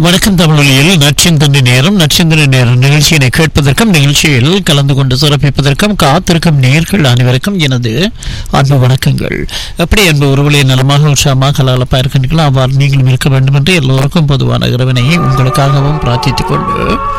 வணக்கம் தமிழொலியில் நச்சிந்தனை நேரம் நச்சிந்தனை நேரம் நிகழ்ச்சியினை கேட்பதற்கும் நிகழ்ச்சியில் கலந்து கொண்டு சிறப்பிப்பதற்கும் காத்திருக்கும் நேர்கள் அனைவருக்கும் எனது அன்பு வணக்கங்கள் எப்படி அன்பு உறவுகளை நலமாக உற்சாகமாக கலாலப்பா இருக்கின்றீர்களோ அவ்வாறு நீங்களும் இருக்க வேண்டும் என்று எல்லோருக்கும் பொதுவான இறைவனை உங்களுக்காகவும் பிரார்த்தித்துக் கொண்டு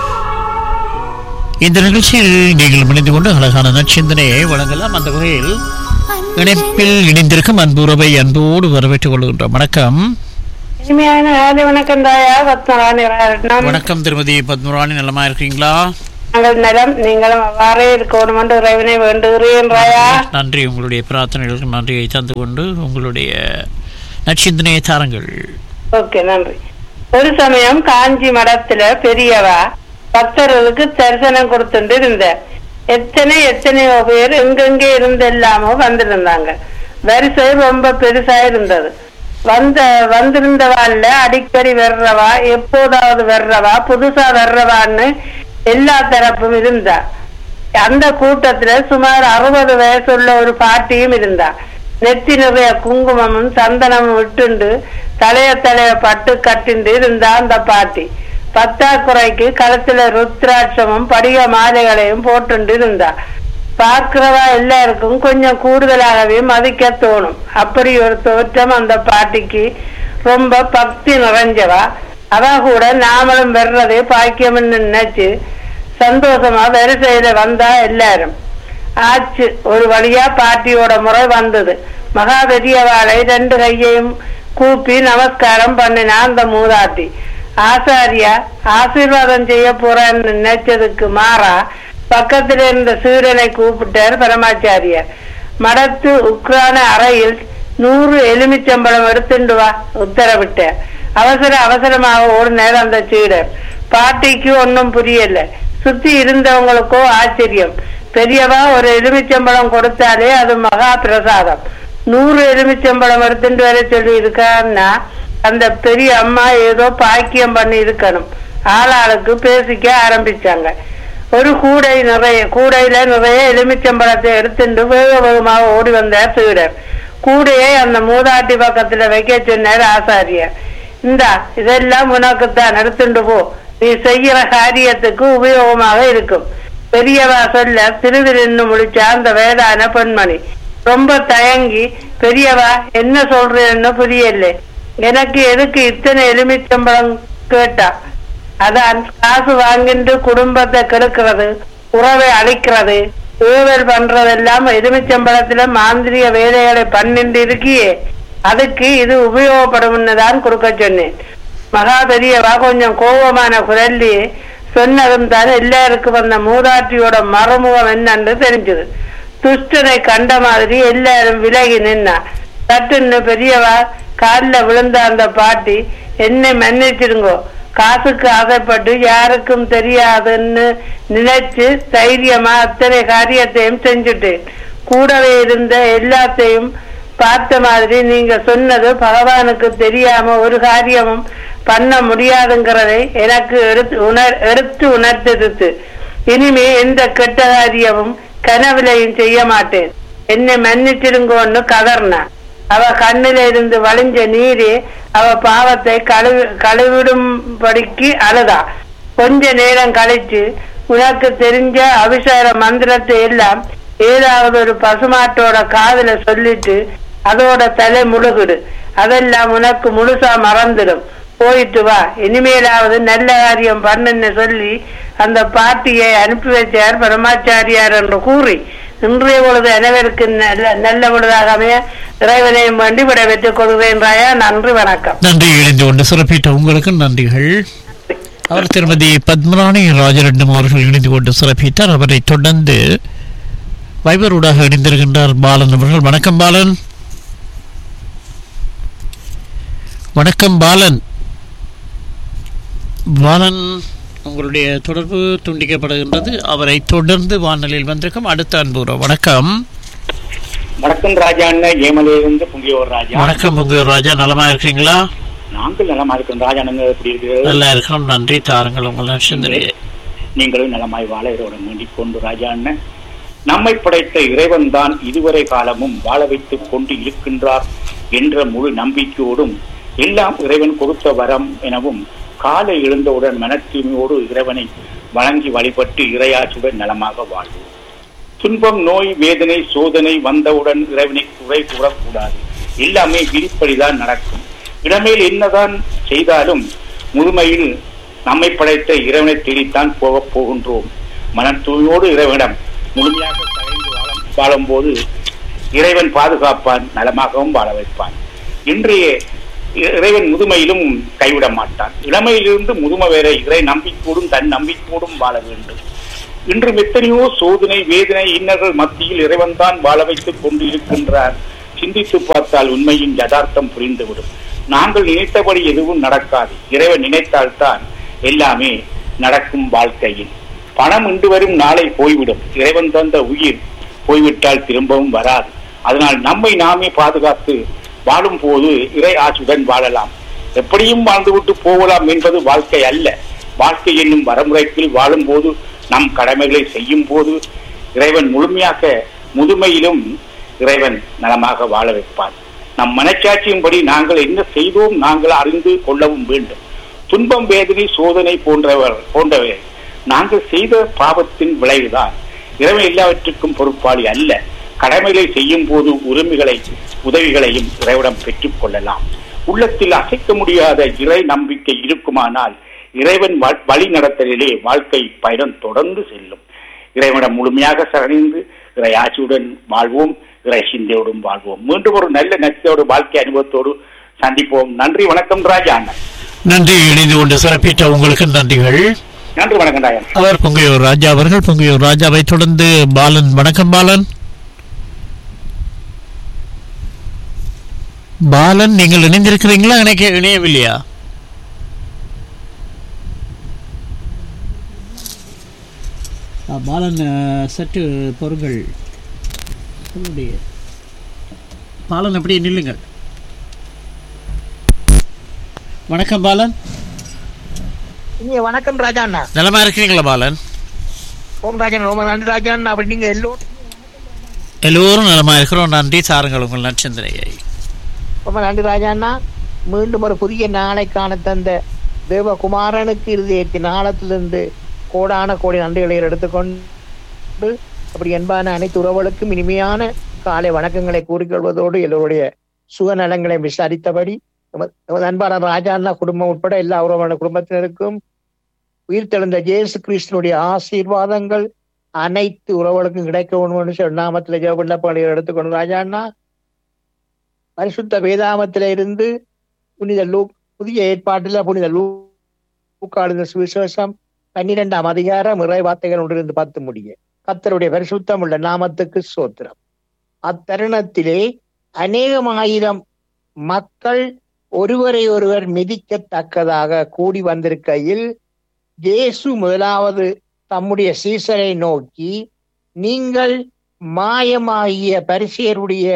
இந்த நிகழ்ச்சியில் நீங்கள் இணைந்து கொண்டு அழகான நச்சிந்தனையை வழங்கலாம் அந்த வகையில் இணைப்பில் இணைந்திருக்கும் அன்பு உறவை அன்போடு வரவேற்றுக் கொள்கின்றோம் வணக்கம் இனிமையான காலை வணக்கம் தாயா பத்மராணி ரத்னம் வணக்கம் திருமதி பத்மராணி நலமா இருக்கீங்களா நாங்கள் நலம் நீங்களும் அவ்வாறே இருக்கணும் என்று இறைவனை வேண்டுகிறேன் ராயா நன்றி உங்களுடைய பிரார்த்தனைகளுக்கு நன்றியை தந்து கொண்டு உங்களுடைய நச்சிந்தனையை தாருங்கள் ஓகே நன்றி ஒரு சமயம் காஞ்சி மடத்துல பெரியவா பக்தர்களுக்கு தரிசனம் கொடுத்துட்டு இருந்த எத்தனை எத்தனையோ பேர் எங்கெங்கே இருந்தெல்லாமோ வந்திருந்தாங்க வரிசை ரொம்ப பெருசா இருந்தது வந்த வந்திருந்தவாள்ல அடிக்கடி வர்றவா எப்போதாவது வர்றவா புதுசா வர்றவான்னு எல்லா தரப்பும் இருந்தா அந்த கூட்டத்துல சுமார் அறுபது வயசுள்ள ஒரு பாட்டியும் இருந்தா நெத்தி நிறைய குங்குமமும் சந்தனமும் விட்டுண்டு தலைய தலைய பட்டு கட்டிண்டு இருந்தா அந்த பாட்டி பத்தாக்குறைக்கு கழுத்துல ருத்ராட்சமும் படிக மாலைகளையும் போட்டுண்டு இருந்தா பார்க்கிறவா எல்லாருக்கும் கொஞ்சம் கூடுதலாகவே மதிக்க தோணும் அப்படி ஒரு தோற்றம் அந்த பாட்டிக்கு ரொம்ப பக்தி நிறைஞ்சவா அவ கூட நாமளும் வர்றதே பாக்கியம்னு நினைச்சு சந்தோஷமா வரிசையில வந்தா எல்லாரும் ஆச்சு ஒரு வழியா பாட்டியோட முறை வந்தது மகா பெரியவாளை ரெண்டு கையையும் கூப்பி நமஸ்காரம் பண்ணினா அந்த மூதாட்டி ஆசாரியா ஆசீர்வாதம் செய்ய போறேன்னு நினைச்சதுக்கு மாறா பக்கத்துல இருந்த சீடனை கூப்பிட்டார் பரமாச்சாரியார் மடத்து உக்ரான அறையில் நூறு எலுமிச்சம்பழம் எடுத்துண்டு வா உத்தரவிட்டார் அவசர அவசரமாக ஓடினார் அந்த சீடர் பாட்டிக்கு ஒன்னும் புரியல சுத்தி இருந்தவங்களுக்கோ ஆச்சரியம் பெரியவா ஒரு எலுமிச்சம்பழம் கொடுத்தாலே அது மகா பிரசாதம் நூறு எலுமிச்சம்பழம் எடுத்துட்டு வர சொல்லி இருக்கான்னா அந்த பெரிய அம்மா ஏதோ பாக்கியம் பண்ணி இருக்கணும் ஆளாளுக்கு பேசிக்க ஆரம்பிச்சாங்க ஒரு கூடை நிறைய கூடையில நிறைய எலுமிச்சம்பழத்தை எடுத்துட்டு வேக வேகமாக ஓடி வந்தார் சீடர் கூடையை அந்த மூதாட்டி பக்கத்துல வைக்க சொன்னார் ஆசாரியர் இந்தா இதெல்லாம் உனக்குத்தான் எடுத்துட்டு போ நீ செய்யற காரியத்துக்கு உபயோகமாக இருக்கும் பெரியவா சொல்ல திருவிருந்து முடிச்சா அந்த வேதான பெண்மணி ரொம்ப தயங்கி பெரியவா என்ன சொல்றேன்னு புரியல எனக்கு எதுக்கு இத்தனை எலுமிச்சம்பழம் கேட்டா அதான் காசு வாங்கிட்டு குடும்பத்தை கெடுக்கிறது உறவை அழிக்கிறது ஏவல் பண்றதெல்லாம் எலுமிச்சம்பழத்துல மாந்திரிய வேலைகளை பண்ணிட்டு இருக்கியே அதுக்கு இது உபயோகப்படும்னு தான் கொடுக்க சொன்னேன் மகா பெரியவா கொஞ்சம் கோபமான குரல்லி சொன்னதும் தான் எல்லாருக்கும் வந்த மூதாட்டியோட மறுமுகம் என்னன்னு தெரிஞ்சது துஷ்டனை கண்ட மாதிரி எல்லாரும் விலகி நின்னா சட்டுன்னு பெரியவா காலில் விழுந்த அந்த பாட்டி என்னை மன்னிச்சிருங்கோ காசுக்கு ஆசைப்பட்டு யாருக்கும் தெரியாதுன்னு நினைச்சு தைரியமா அத்தனை காரியத்தையும் செஞ்சுட்டேன் கூடவே இருந்த எல்லாத்தையும் பார்த்த மாதிரி நீங்க சொன்னது பகவானுக்கு தெரியாம ஒரு காரியமும் பண்ண முடியாதுங்கிறதை எனக்கு எடுத்து உணர் எடுத்து உணர்த்தெடுத்து இனிமே எந்த கெட்ட காரியமும் கனவுலையும் செய்ய மாட்டேன் என்னை மன்னிச்சிருங்கோன்னு கதர்னா அவ கண்ணில இருந்து வழிஞ்ச நீரே அவ பாவத்தை கழுவி கழுவிடும்படிக்கு அழுதா கொஞ்ச நேரம் கழிச்சு உனக்கு தெரிஞ்ச அபிஷேக மந்திரத்தை எல்லாம் ஏதாவது ஒரு பசுமாட்டோட காதுல சொல்லிட்டு அதோட தலை முழுகுடு அதெல்லாம் உனக்கு முழுசா மறந்துடும் போயிட்டு வா இனிமேலாவது நல்ல காரியம் பண்ணுன்னு சொல்லி அந்த பாட்டியை அனுப்பி வச்சார் பரமாச்சாரியார் என்று கூறி இன்றைய பொழுது அனைவருக்கு நல்ல நல்ல பொழுதாக அமைய இறைவனையும் வேண்டி விட பெற்றுக் கொள்கிறேன் ராயா நன்றி வணக்கம் நன்றி இணைந்து கொண்டு சிறப்பித்த உங்களுக்கு நன்றிகள் அவர் திருமதி பத்மராணி ராஜரட்னம் அவர்கள் இணைந்து கொண்டு சிறப்பித்தார் அவரை தொடர்ந்து வைபரூடாக இணைந்திருக்கின்றார் பாலன் அவர்கள் வணக்கம் பாலன் வணக்கம் பாலன் பாலன் உங்களுடைய தொடர்பு துண்டிக்கப்படுகின்றது அவரை தொடர்ந்து வானொலியில் வந்திருக்கும் அடுத்த அன்புறோம் வணக்கம் வணக்கம் ராஜா அண்ணன் ஏமலையிலிருந்து புங்கியோர் ராஜா வணக்கம் உங்க ராஜா நலமா இருக்கீங்களா நாங்கள் நலமா இருக்கிறோம் ராஜா அண்ணன் எப்படி இருக்கிறது நல்லா இருக்கிறோம் நன்றி தாருங்கள் உங்கள் சிந்தனையை நீங்களும் நலமாய் வாழ இறைவனை வேண்டிக் கொண்டு ராஜா அண்ணன் நம்மை படைத்த இறைவன் தான் இதுவரை காலமும் வாழ வைத்துக் கொண்டு இருக்கின்றார் என்ற முழு நம்பிக்கையோடும் எல்லாம் இறைவன் கொடுத்த வரம் எனவும் காலை எழுந்தவுடன் மனத்தூய்மையோடு இறைவனை வணங்கி வழிபட்டு இறையாற்றுடன் நலமாக வாழ்வோம் துன்பம் நோய் வேதனை சோதனை வந்தவுடன் இறைவனை குறை கூறக்கூடாது எல்லாமே விதிப்படிதான் நடக்கும் இடமேல் என்னதான் செய்தாலும் முழுமையில் நம்மை படைத்த இறைவனை தேடித்தான் போகப் போகின்றோம் மன தூய்மையோடு இறைவனிடம் முழுமையாக கலைந்து வாழும் வாழும்போது இறைவன் பாதுகாப்பான் நலமாகவும் வாழ வைப்பான் இன்றைய இறைவன் முதுமையிலும் கைவிட மாட்டான் இளமையிலிருந்து முதுமை வரை இறை நம்பிக்கையோடும் தன் நம்பிக்கையோடும் வாழ வேண்டும் இன்றும் எத்தனையோ சோதனை வேதனை இன்னர்கள் மத்தியில் இறைவன் தான் வாழ வைத்துக் கொண்டு இருக்கின்றார் சிந்தித்து பார்த்தால் உண்மையின் யதார்த்தம் புரிந்துவிடும் நாங்கள் நினைத்தபடி எதுவும் நடக்காது இறைவன் நினைத்தால்தான் எல்லாமே நடக்கும் வாழ்க்கையில் பணம் இன்று வரும் நாளை போய்விடும் இறைவன் தந்த உயிர் போய்விட்டால் திரும்பவும் வராது அதனால் நம்மை நாமே பாதுகாத்து வாழும் போது இறை ஆட்சியுடன் வாழலாம் எப்படியும் வாழ்ந்துவிட்டு போகலாம் என்பது வாழ்க்கை அல்ல வாழ்க்கை என்னும் வரமுறைக்குள் வாழும் போது நம் கடமைகளை செய்யும் போது இறைவன் முழுமையாக முதுமையிலும் இறைவன் நலமாக வாழ வைப்பான் நம் மனச்சாட்சியின்படி நாங்கள் என்ன செய்தோம் நாங்கள் அறிந்து கொள்ளவும் வேண்டும் துன்பம் வேதனை சோதனை போன்றவர் போன்றவை நாங்கள் செய்த பாவத்தின் விளைவுதான் இறைவன் எல்லாவற்றுக்கும் பொறுப்பாளி அல்ல கடமைகளை செய்யும் போது உரிமைகளை உதவிகளையும் இறைவிடம் பெற்றுக் கொள்ளலாம் உள்ளத்தில் அசைக்க முடியாத இறை நம்பிக்கை இருக்குமானால் இறைவன் வழி நடத்தலிலே வாழ்க்கை பயணம் தொடர்ந்து செல்லும் இறைவனிடம் முழுமையாக சரணிந்து இறை ஆட்சியுடன் வாழ்வோம் இறை சிந்தையோடும் வாழ்வோம் மீண்டும் ஒரு நல்ல நட்சத்தோடு வாழ்க்கை அனுபவத்தோடு சந்திப்போம் நன்றி வணக்கம் ராஜா அண்ணன் நன்றி இணைந்து கொண்டு சிறப்பித்த உங்களுக்கு நன்றிகள் நன்றி வணக்கம் ராஜா அவர் பொங்கையூர் ராஜா அவர்கள் பொங்கையூர் ராஜாவை தொடர்ந்து பாலன் வணக்கம் பாலன் பாலன் நீங்கள் இணைந்திருக்கிறீங்களா எனக்கு இணையவில்லையா பாலன் சற்று பொருங்கள் உங்களுடைய பாலன் அப்படியே நில்லுங்கள் வணக்கம் பாலன் இங்க வணக்கம் ராஜா அண்ணா நலமா இருக்கிறீங்களா பாலன் ஓம் ராஜன் ரொம்ப நன்றி ராஜா அண்ணா அப்படி நீங்க எல்லோரும் எல்லோரும் நலமா இருக்கிறோம் நன்றி சாருங்கள் உங்கள் நற்சிந்தனையை ரொம்ப நன்றி ராஜா அண்ணா மீண்டும் ஒரு புதிய நாளை காண தந்த தேவகுமாரனுக்கு இருதயத்தின் ஆழத்திலிருந்து கோடான கோடி நன்றிகளை எடுத்துக்கொண்டு அப்படி என்பான அனைத்து உறவுகளுக்கும் இனிமையான காலை வணக்கங்களை கூறிக்கொள்வதோடு எல்லோருடைய சுகநலங்களை விசாரித்தபடி நமது நமது அன்பான ராஜா அண்ணா குடும்பம் உட்பட எல்லா உறவான குடும்பத்தினருக்கும் உயிர்த்தெழுந்த ஜேசு கிறிஸ்தனுடைய ஆசீர்வாதங்கள் அனைத்து உறவுகளுக்கும் கிடைக்க வேணும்னு சொல்லி நாமத்தில் ஜெயபுள்ள எடுத்துக்கொண்டு ராஜா அண்ணா பரிசுத்த வேதாமத்தில இருந்து புனித லூ புதிய ஏற்பாட்டில் புனித லூக்காளுந்த சுவிசேஷம் பன்னிரெண்டாம் அதிகாரம் இறை வார்த்தைகள் ஒன்றிலிருந்து பத்து முடிய கத்தருடைய பரிசுத்தம் உள்ள நாமத்துக்கு சோத்திரம் அத்தருணத்திலே அநேகமாயிரம் மக்கள் ஒருவரை ஒருவர் மிதிக்கத்தக்கதாக கூடி வந்திருக்கையில் இயேசு முதலாவது தம்முடைய சீசரை நோக்கி நீங்கள் மாயமாகிய பரிசேருடைய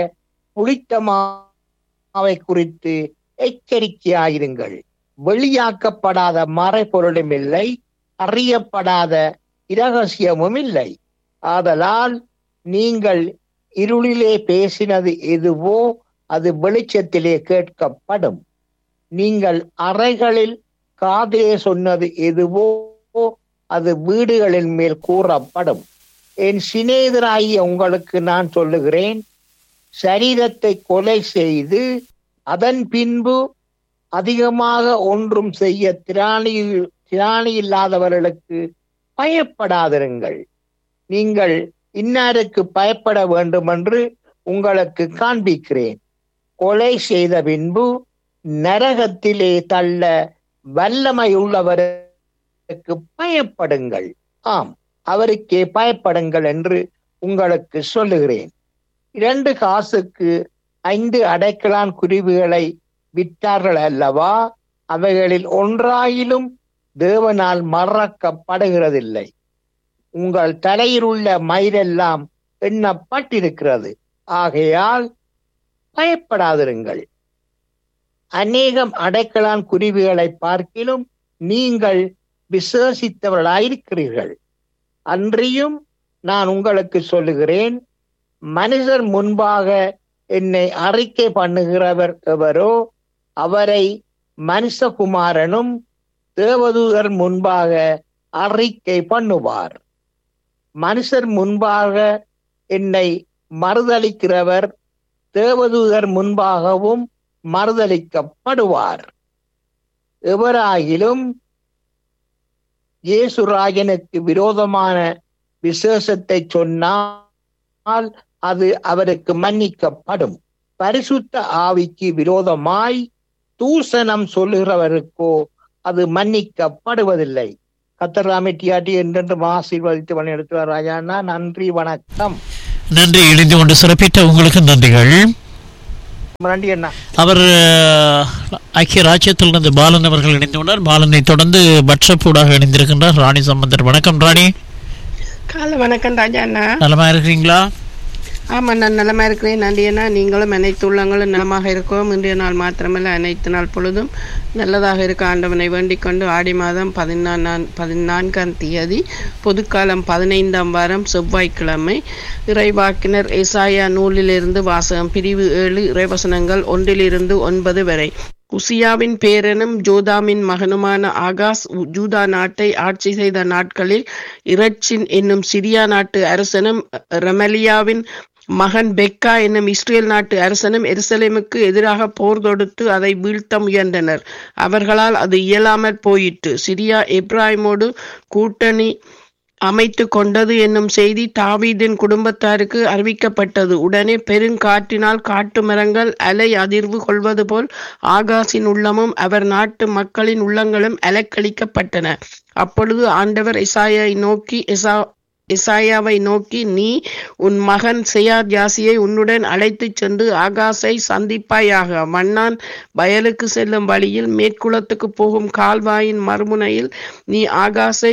புளித்தமாவை குறித்து எச்சரிக்கையாயிருங்கள் வெளியாக்கப்படாத மறைபொருளும் இல்லை அறியப்படாத இரகசியமும் இல்லை ஆதலால் நீங்கள் இருளிலே பேசினது எதுவோ அது வெளிச்சத்திலே கேட்கப்படும் நீங்கள் அறைகளில் காதிலே சொன்னது எதுவோ அது வீடுகளின் மேல் கூறப்படும் என் சிநேகராகிய உங்களுக்கு நான் சொல்லுகிறேன் சரீரத்தை கொலை செய்து அதன் பின்பு அதிகமாக ஒன்றும் செய்ய திராணி திராணி இல்லாதவர்களுக்கு பயப்படாதிருங்கள் நீங்கள் இன்னாருக்கு பயப்பட வேண்டும் என்று உங்களுக்கு காண்பிக்கிறேன் கொலை செய்த பின்பு நரகத்திலே தள்ள வல்லமை உள்ளவருக்கு பயப்படுங்கள் ஆம் அவருக்கே பயப்படுங்கள் என்று உங்களுக்கு சொல்லுகிறேன் இரண்டு காசுக்கு ஐந்து அடைக்கலான் குருவிகளை விற்றார்கள் அல்லவா அவைகளில் ஒன்றாயிலும் தேவனால் மறக்கப்படுகிறதில்லை உங்கள் தலையில் உள்ள மயிரெல்லாம் எண்ணப்பட்டிருக்கிறது ஆகையால் பயப்படாதிருங்கள் அநேகம் அடைக்கலான் குருவிகளை பார்க்கிலும் நீங்கள் விசேஷித்தவர்களாயிருக்கிறீர்கள் அன்றியும் நான் உங்களுக்கு சொல்லுகிறேன் மனிதர் முன்பாக என்னை அறிக்கை பண்ணுகிறவர் எவரோ அவரை மனுஷகுமாரனும் தேவதூதர் முன்பாக அறிக்கை பண்ணுவார் மனுஷர் முன்பாக என்னை மறுதளிக்கிறவர் தேவதூதர் முன்பாகவும் மறுதளிக்கப்படுவார் எவராகிலும் இயேசுராஜனுக்கு விரோதமான விசேஷத்தை சொன்னால் அது அவருக்கு மன்னிக்கப்படும் பரிசுத்த ஆவிக்கு விரோதமாய் தூசணம் சொல்லுகிறவருக்கோ அது மன்னிக்கப்படுவதில்லை கத்தராமிட்டியாட்டி என்றென்று ஆசீர்வதித்து வழிநடத்துவார் ராஜாண்ணா நன்றி வணக்கம் நன்றி இணைந்து கொண்டு சிறப்பித்த உங்களுக்கு நன்றிகள் நன்றி அண்ணா அவர் அஹ், ஐக்கிய ராஜ்யத்திலிருந்து பாலன் அவர்கள் இணைந்து கொண்டார் பாலனை தொடர்ந்து பட்சப்பூடாக இணைந்திருக்கின்றார் ராணி சம்பந்தர் வணக்கம் ராணி காலை வணக்கம் ராஜா அண்ணா நலமா இருக்கிறீங்களா ஆமா நான் நலமா இருக்கிறேன் நன்றி அண்ணா நீங்களும் அனைத்து உள்ளங்களும் நலமாக இருக்கவும் இன்றைய நாள் மாத்திரமல்ல அனைத்து நாள் பொழுதும் நல்லதாக இருக்க ஆண்டவனை வேண்டிக் கொண்டு ஆடி மாதம் பதினான்காம் பதினான்காம் தேதி பொதுக்காலம் பதினைந்தாம் வாரம் செவ்வாய்க்கிழமை இறைவாக்கினர் எசாயா நூலிலிருந்து வாசகம் பிரிவு ஏழு இறைவசனங்கள் ஒன்றிலிருந்து ஒன்பது வரை உசியாவின் பேரனும் ஜோதாமின் மகனுமான ஆகாஸ் உ- ஜூதா நாட்டை ஆட்சி செய்த நாட்களில் இரட்சின் என்னும் சிரியா நாட்டு அரசனும் ரெமலியாவின் மகன் பெக்கா என்னும் இஸ்ரேல் நாட்டு அரசனும் எருசலேமுக்கு எதிராக போர் தொடுத்து அதை வீழ்த்த முயன்றனர் அவர்களால் அது இயலாமற் போயிற்று சிரியா எப்ராயிமோடு கூட்டணி அமைத்து கொண்டது என்னும் செய்தி தாவீதின் குடும்பத்தாருக்கு அறிவிக்கப்பட்டது உடனே பெருங்காற்றினால் காட்டு மரங்கள் அலை அதிர்வு கொள்வது போல் ஆகாசின் உள்ளமும் அவர் நாட்டு மக்களின் உள்ளங்களும் அலைக்கழிக்கப்பட்டன அப்பொழுது ஆண்டவர் இசாயை நோக்கி எசா எசாயாவை நோக்கி நீ உன் மகன் செயார் ஜாசியை உன்னுடன் அழைத்துச் சென்று ஆகாசை சந்திப்பாயாக மன்னான் வயலுக்கு செல்லும் வழியில் மேற்குளத்துக்கு போகும் கால்வாயின் மறுமுனையில் நீ ஆகாசை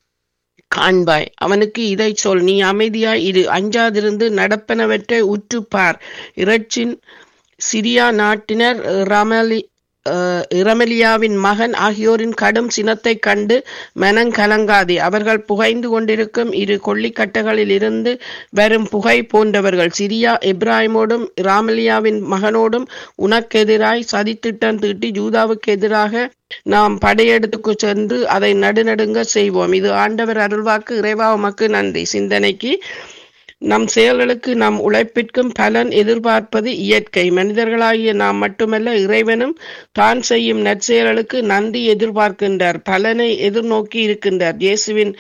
காண்பாய் அவனுக்கு இதை சொல் நீ அமைதியாய் இரு அஞ்சாதிருந்து நடப்பனவற்றை உற்றுப் பார் இரட்சின் சிரியா நாட்டினர் ரமலி அஹ், இரமலியாவின் மகன் ஆகியோரின் கடும் சினத்தை கண்டு மனங்கலங்காதே அவர்கள் புகைந்து கொண்டிருக்கும் இரு கொள்ளிக்கட்டைகளில் இருந்து வரும் புகை போன்றவர்கள் சிரியா எப்ராஹிமோடும் ராமலியாவின் மகனோடும் உனக்கெதிராய் சதித்திட்டம் தீட்டி ஜூதாவுக்கு எதிராக நாம் படையெடுத்துக்கு சென்று அதை நடுநடுங்க செய்வோம் இது ஆண்டவர் அருள்வாக்கு இறைவா உமக்கு நன்றி சிந்தனைக்கு நம் செயல்களுக்கு நம் உழைப்பிற்கும் பலன் எதிர்பார்ப்பது இயற்கை மனிதர்களாகிய நாம் மட்டுமல்ல இறைவனும் தான் செய்யும் நற்செயல்களுக்கு நன்றி எதிர்பார்க்கின்றார் பலனை எதிர்நோக்கி இருக்கின்றார் இயேசுவின்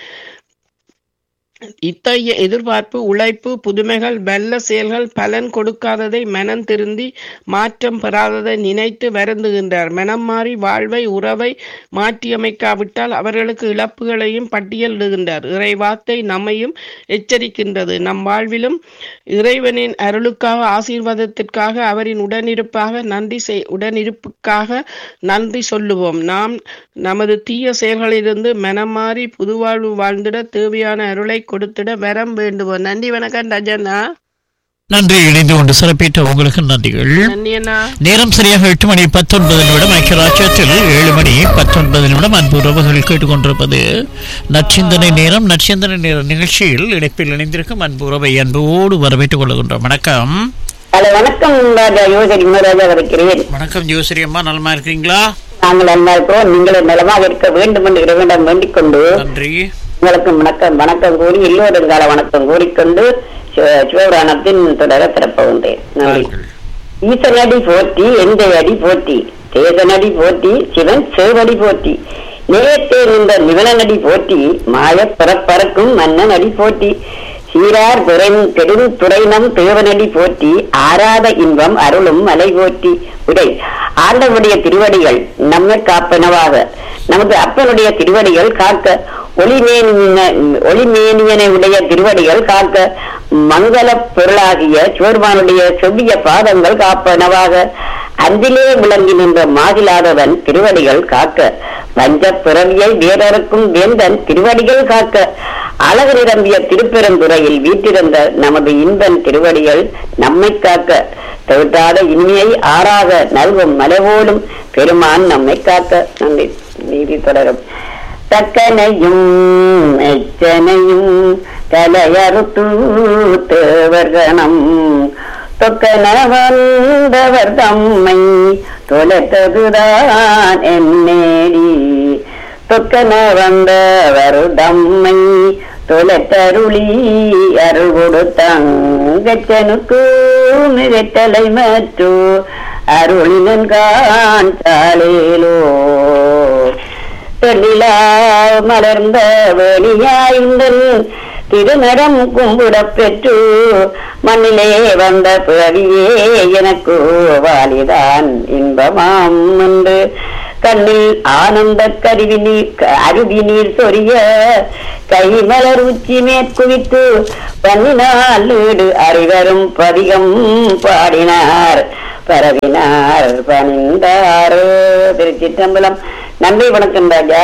இத்தகைய எதிர்பார்ப்பு உழைப்பு புதுமைகள் வல்ல செயல்கள் பலன் கொடுக்காததை மனம் திருந்தி மாற்றம் பெறாததை நினைத்து வருந்துகின்றார் மனம் மாறி வாழ்வை உறவை மாற்றியமைக்காவிட்டால் அவர்களுக்கு இழப்புகளையும் பட்டியலிடுகின்றார் இறைவார்த்தை நம்மையும் எச்சரிக்கின்றது நம் வாழ்விலும் இறைவனின் அருளுக்காக ஆசீர்வாதத்திற்காக அவரின் உடனிருப்பாக நன்றி செய் உடனிருப்புக்காக நன்றி சொல்லுவோம் நாம் நமது தீய செயல்களிலிருந்து மனம் மாறி புதுவாழ்வு வாழ்ந்திட தேவையான அருளை கொடுத்திட வரம் வேண்டுவோம் நன்றி வணக்கம் ரஜனா நன்றி இணைந்து கொண்டு சிறப்பித்த உங்களுக்கு நன்றிகள் நன்றி அண்ணா நேரம் சரியாக எட்டு மணி பத்தொன்பது நிமிடம் ஐக்கிய ராஜ்யத்தில் ஏழு மணி பத்தொன்பது நிமிடம் அன்பு உறவுகள் கேட்டுக்கொண்டிருப்பது நற்சிந்தனை நேரம் நற்சிந்தனை நேர நிகழ்ச்சியில் இணைப்பில் இணைந்திருக்கும் அன்பு உறவை அன்போடு வரவேற்றுக் கொள்கின்றோம் வணக்கம் ஹலோ வணக்கம் ராஜா யோசரி ராஜா வருகிறேன் வணக்கம் ஜோசிரி அம்மா நலமா இருக்கிறீங்களா நாங்கள் நல்லா இருக்கிறோம் நீங்களும் நலமாக இருக்க வேண்டும் என்று இறைவனிடம் வேண்டிக் கொண்டு நன்றி உங்களுக்கு வணக்கம் வணக்கம் கூறி எல்லோரும் கால வணக்கம் கூறிக்கொண்டு சிவ- சிவபுராணத்தின் தொடர திறப்பவுண்டேன் நன்றி வாருங்கள். ஈசனடி போற்றி எந்த அடி போற்றி தேசனடி போற்றி சிவன் சேவடி போற்றி நேயத்தே நின்ற நிவனடி போற்றி மாய பிறப்பறக்கும் மன்னன் அடி போற்றி சீரார் துறையும் பெரும் துறைனம் தேவனடி போற்றி ஆராத இன்பம் அருளும் மலை போற்றி உடை ஆண்டவருடைய திருவடிகள் நம்மை காப்பனவாக நமது அப்பனுடைய திருவடிகள் காக்க ஒளிமேனியன ஒளிமேனியனை உடைய திருவடிகள் காக்க மங்கள பொருளாகிய சோர்மானுடைய செவ்விய பாதங்கள் காப்பனவாக அன்பிலே விளங்கி நின்ற மாதிலாதவன் திருவடிகள் காக்க வஞ்ச பிறவியை வேறறுக்கும் வேந்தன் திருவடிகள் காக்க அழகு நிரம்பிய திருப்பெருந்துறையில் வீற்றிருந்த நமது இன்பன் திருவடிகள் நம்மை காக்க தவிட்டாத இனிமையை ஆறாக நல்கும் மலைபோலும் பெருமான் நம்மை காக்க நன்றி நீதி தொடரும் தக்கனையும் எச்சனையும் தலையறுத்து தேவர்கணம் தொக்கன வந்தவர் தம்மை தொலைத்ததுதான் என்னேடி தொக்கன வந்தவர் தம்மை தொலைத்தருளி அருள் கொடுத்தங்கச்சனுக்கு மிகத்தலை மற்று அருளினன் காண்பாலேலோ தெளிலா மலர்ந்த வேணியாய்ந்தன் திருநடம் கும்பிடப் பெற்று மண்ணிலே வந்த பிறவியே எனக்கு வாலிதான் இன்பமாம் என்று கண்ணில் ஆனந்த கருவி நீர் அருவி நீர் சொரிய கை மலர் உச்சி மேற்குவித்து பண்ணினால் வீடு அறிவரும் பதிகம் பாடினார் பரவினார் பணிந்தார் திருச்சிற்றம்பலம் நன்றி வணக்கம் ராஜா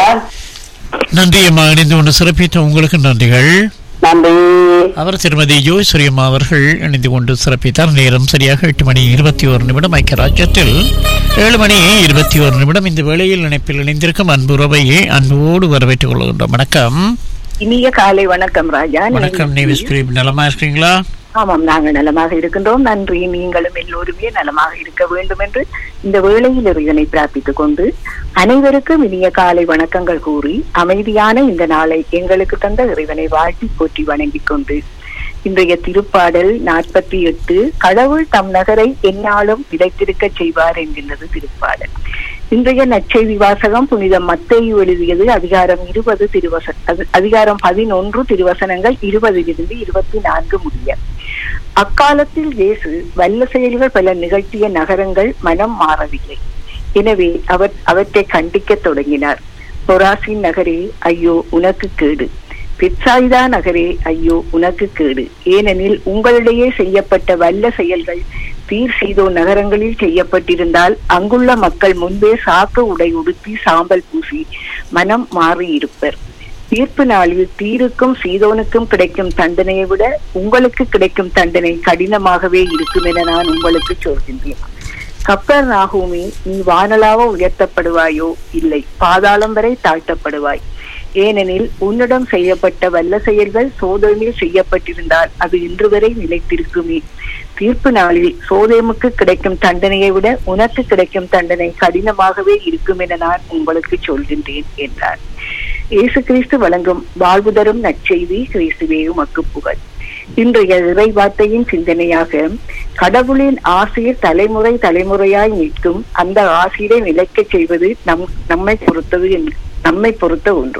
நன்றி அம்மா இணைந்து கொண்டு சிறப்பித்த உங்களுக்கு நன்றிகள் நன்றி அவர் திருமதி ஜோய்ஸ்வரி அம்மா அவர்கள் இணைந்து கொண்டு சிறப்பித்தார் நேரம் சரியாக எட்டு மணி இருபத்தி ஒரு நிமிடம் ஐக்கியராஜ்யத்தில் ஏழு மணி இருபத்தி ஒரு நிமிடம் இந்த வேளையில் இணைப்பில் இணைந்திருக்கும் அன்புறவையே அன்போடு வரவேற்றுக் கொள்கின்றோம் வணக்கம் இனிய காலை வணக்கம் ராஜா வணக்கம் நேவிஸ் பிரீப் நலமா இருக்கீங்களா ஆமாம் நாங்கள் நலமாக இருக்கின்றோம் நன்றி நீங்களும் எல்லோருமே நலமாக இருக்க வேண்டும் என்று இந்த வேளையில் இறைவனை பிரார்த்தித்துக் கொண்டு அனைவருக்கும் இனிய காலை வணக்கங்கள் கூறி அமைதியான இந்த நாளை எங்களுக்கு தந்த இறைவனை வாழ்த்தி போற்றி வணங்கிக் கொண்டு இன்றைய திருப்பாடல் நாற்பத்தி எட்டு கடவுள் தம் நகரை எந்நாளும் விதைத்திருக்க செய்வார் என்கின்றது திருப்பாடல் இன்றைய நற்செய்தி வாசகம் புனித மத்தேயு எழுதியது அதிகாரம் இருபது திருவச அது- அதிகாரம் பதினொன்று திருவசனங்கள் இருபதிலிருந்து இருபத்தி நான்கு முடிய அக்காலத்தில் இயேசு வல்ல செயல்கள் பல நிகழ்த்திய நகரங்கள் மனம் மாறவில்லை எனவே அவர் அவற்றை கண்டிக்கத் தொடங்கினார் பொராசின் நகரே ஐயோ உனக்கு கேடு பிட்சாய்தா நகரே ஐயோ உனக்கு கேடு ஏனெனில் உங்களிடையே செய்யப்பட்ட வல்ல செயல்கள் தீர் செய்தோ நகரங்களில் செய்யப்பட்டிருந்தால் அங்குள்ள மக்கள் முன்பே சாக்கு உடை உடுத்தி சாம்பல் பூசி மனம் மாறியிருப்பர் தீர்ப்பு நாளில் தீருக்கும் சீதோனுக்கும் கிடைக்கும் தண்டனையை விட உங்களுக்கு கிடைக்கும் தண்டனை கடினமாகவே இருக்கும் என நான் உங்களுக்கு சொல்கின்றேன் கப்பர் நாகூமி நீ வானலாவ உயர்த்தப்படுவாயோ இல்லை பாதாளம் வரை தாழ்த்தப்படுவாய் ஏனெனில் உன்னிடம் செய்யப்பட்ட வல்ல செயல்கள் சோதனையில் செய்யப்பட்டிருந்தால் அது இன்று வரை நிலைத்திருக்குமே தீர்ப்பு நாளில் சோதேமுக்கு கிடைக்கும் தண்டனையை விட உனக்கு கிடைக்கும் தண்டனை கடினமாகவே இருக்கும் என நான் உங்களுக்கு சொல்கின்றேன் என்றார் இயேசு கிறிஸ்து வழங்கும் வாழ்வு தரும் நற்செய்தி கிறிஸ்துவே உமக்கு புகழ் இன்றைய இறைவார்த்தையின் சிந்தனையாக கடவுளின் ஆசிரியர் தலைமுறை தலைமுறையாய் நிற்கும் அந்த ஆசிரியரை நிலைக்கச் செய்வது நம் நம்மை பொறுத்தது என்று- நம்மை பொறுத்த ஒன்று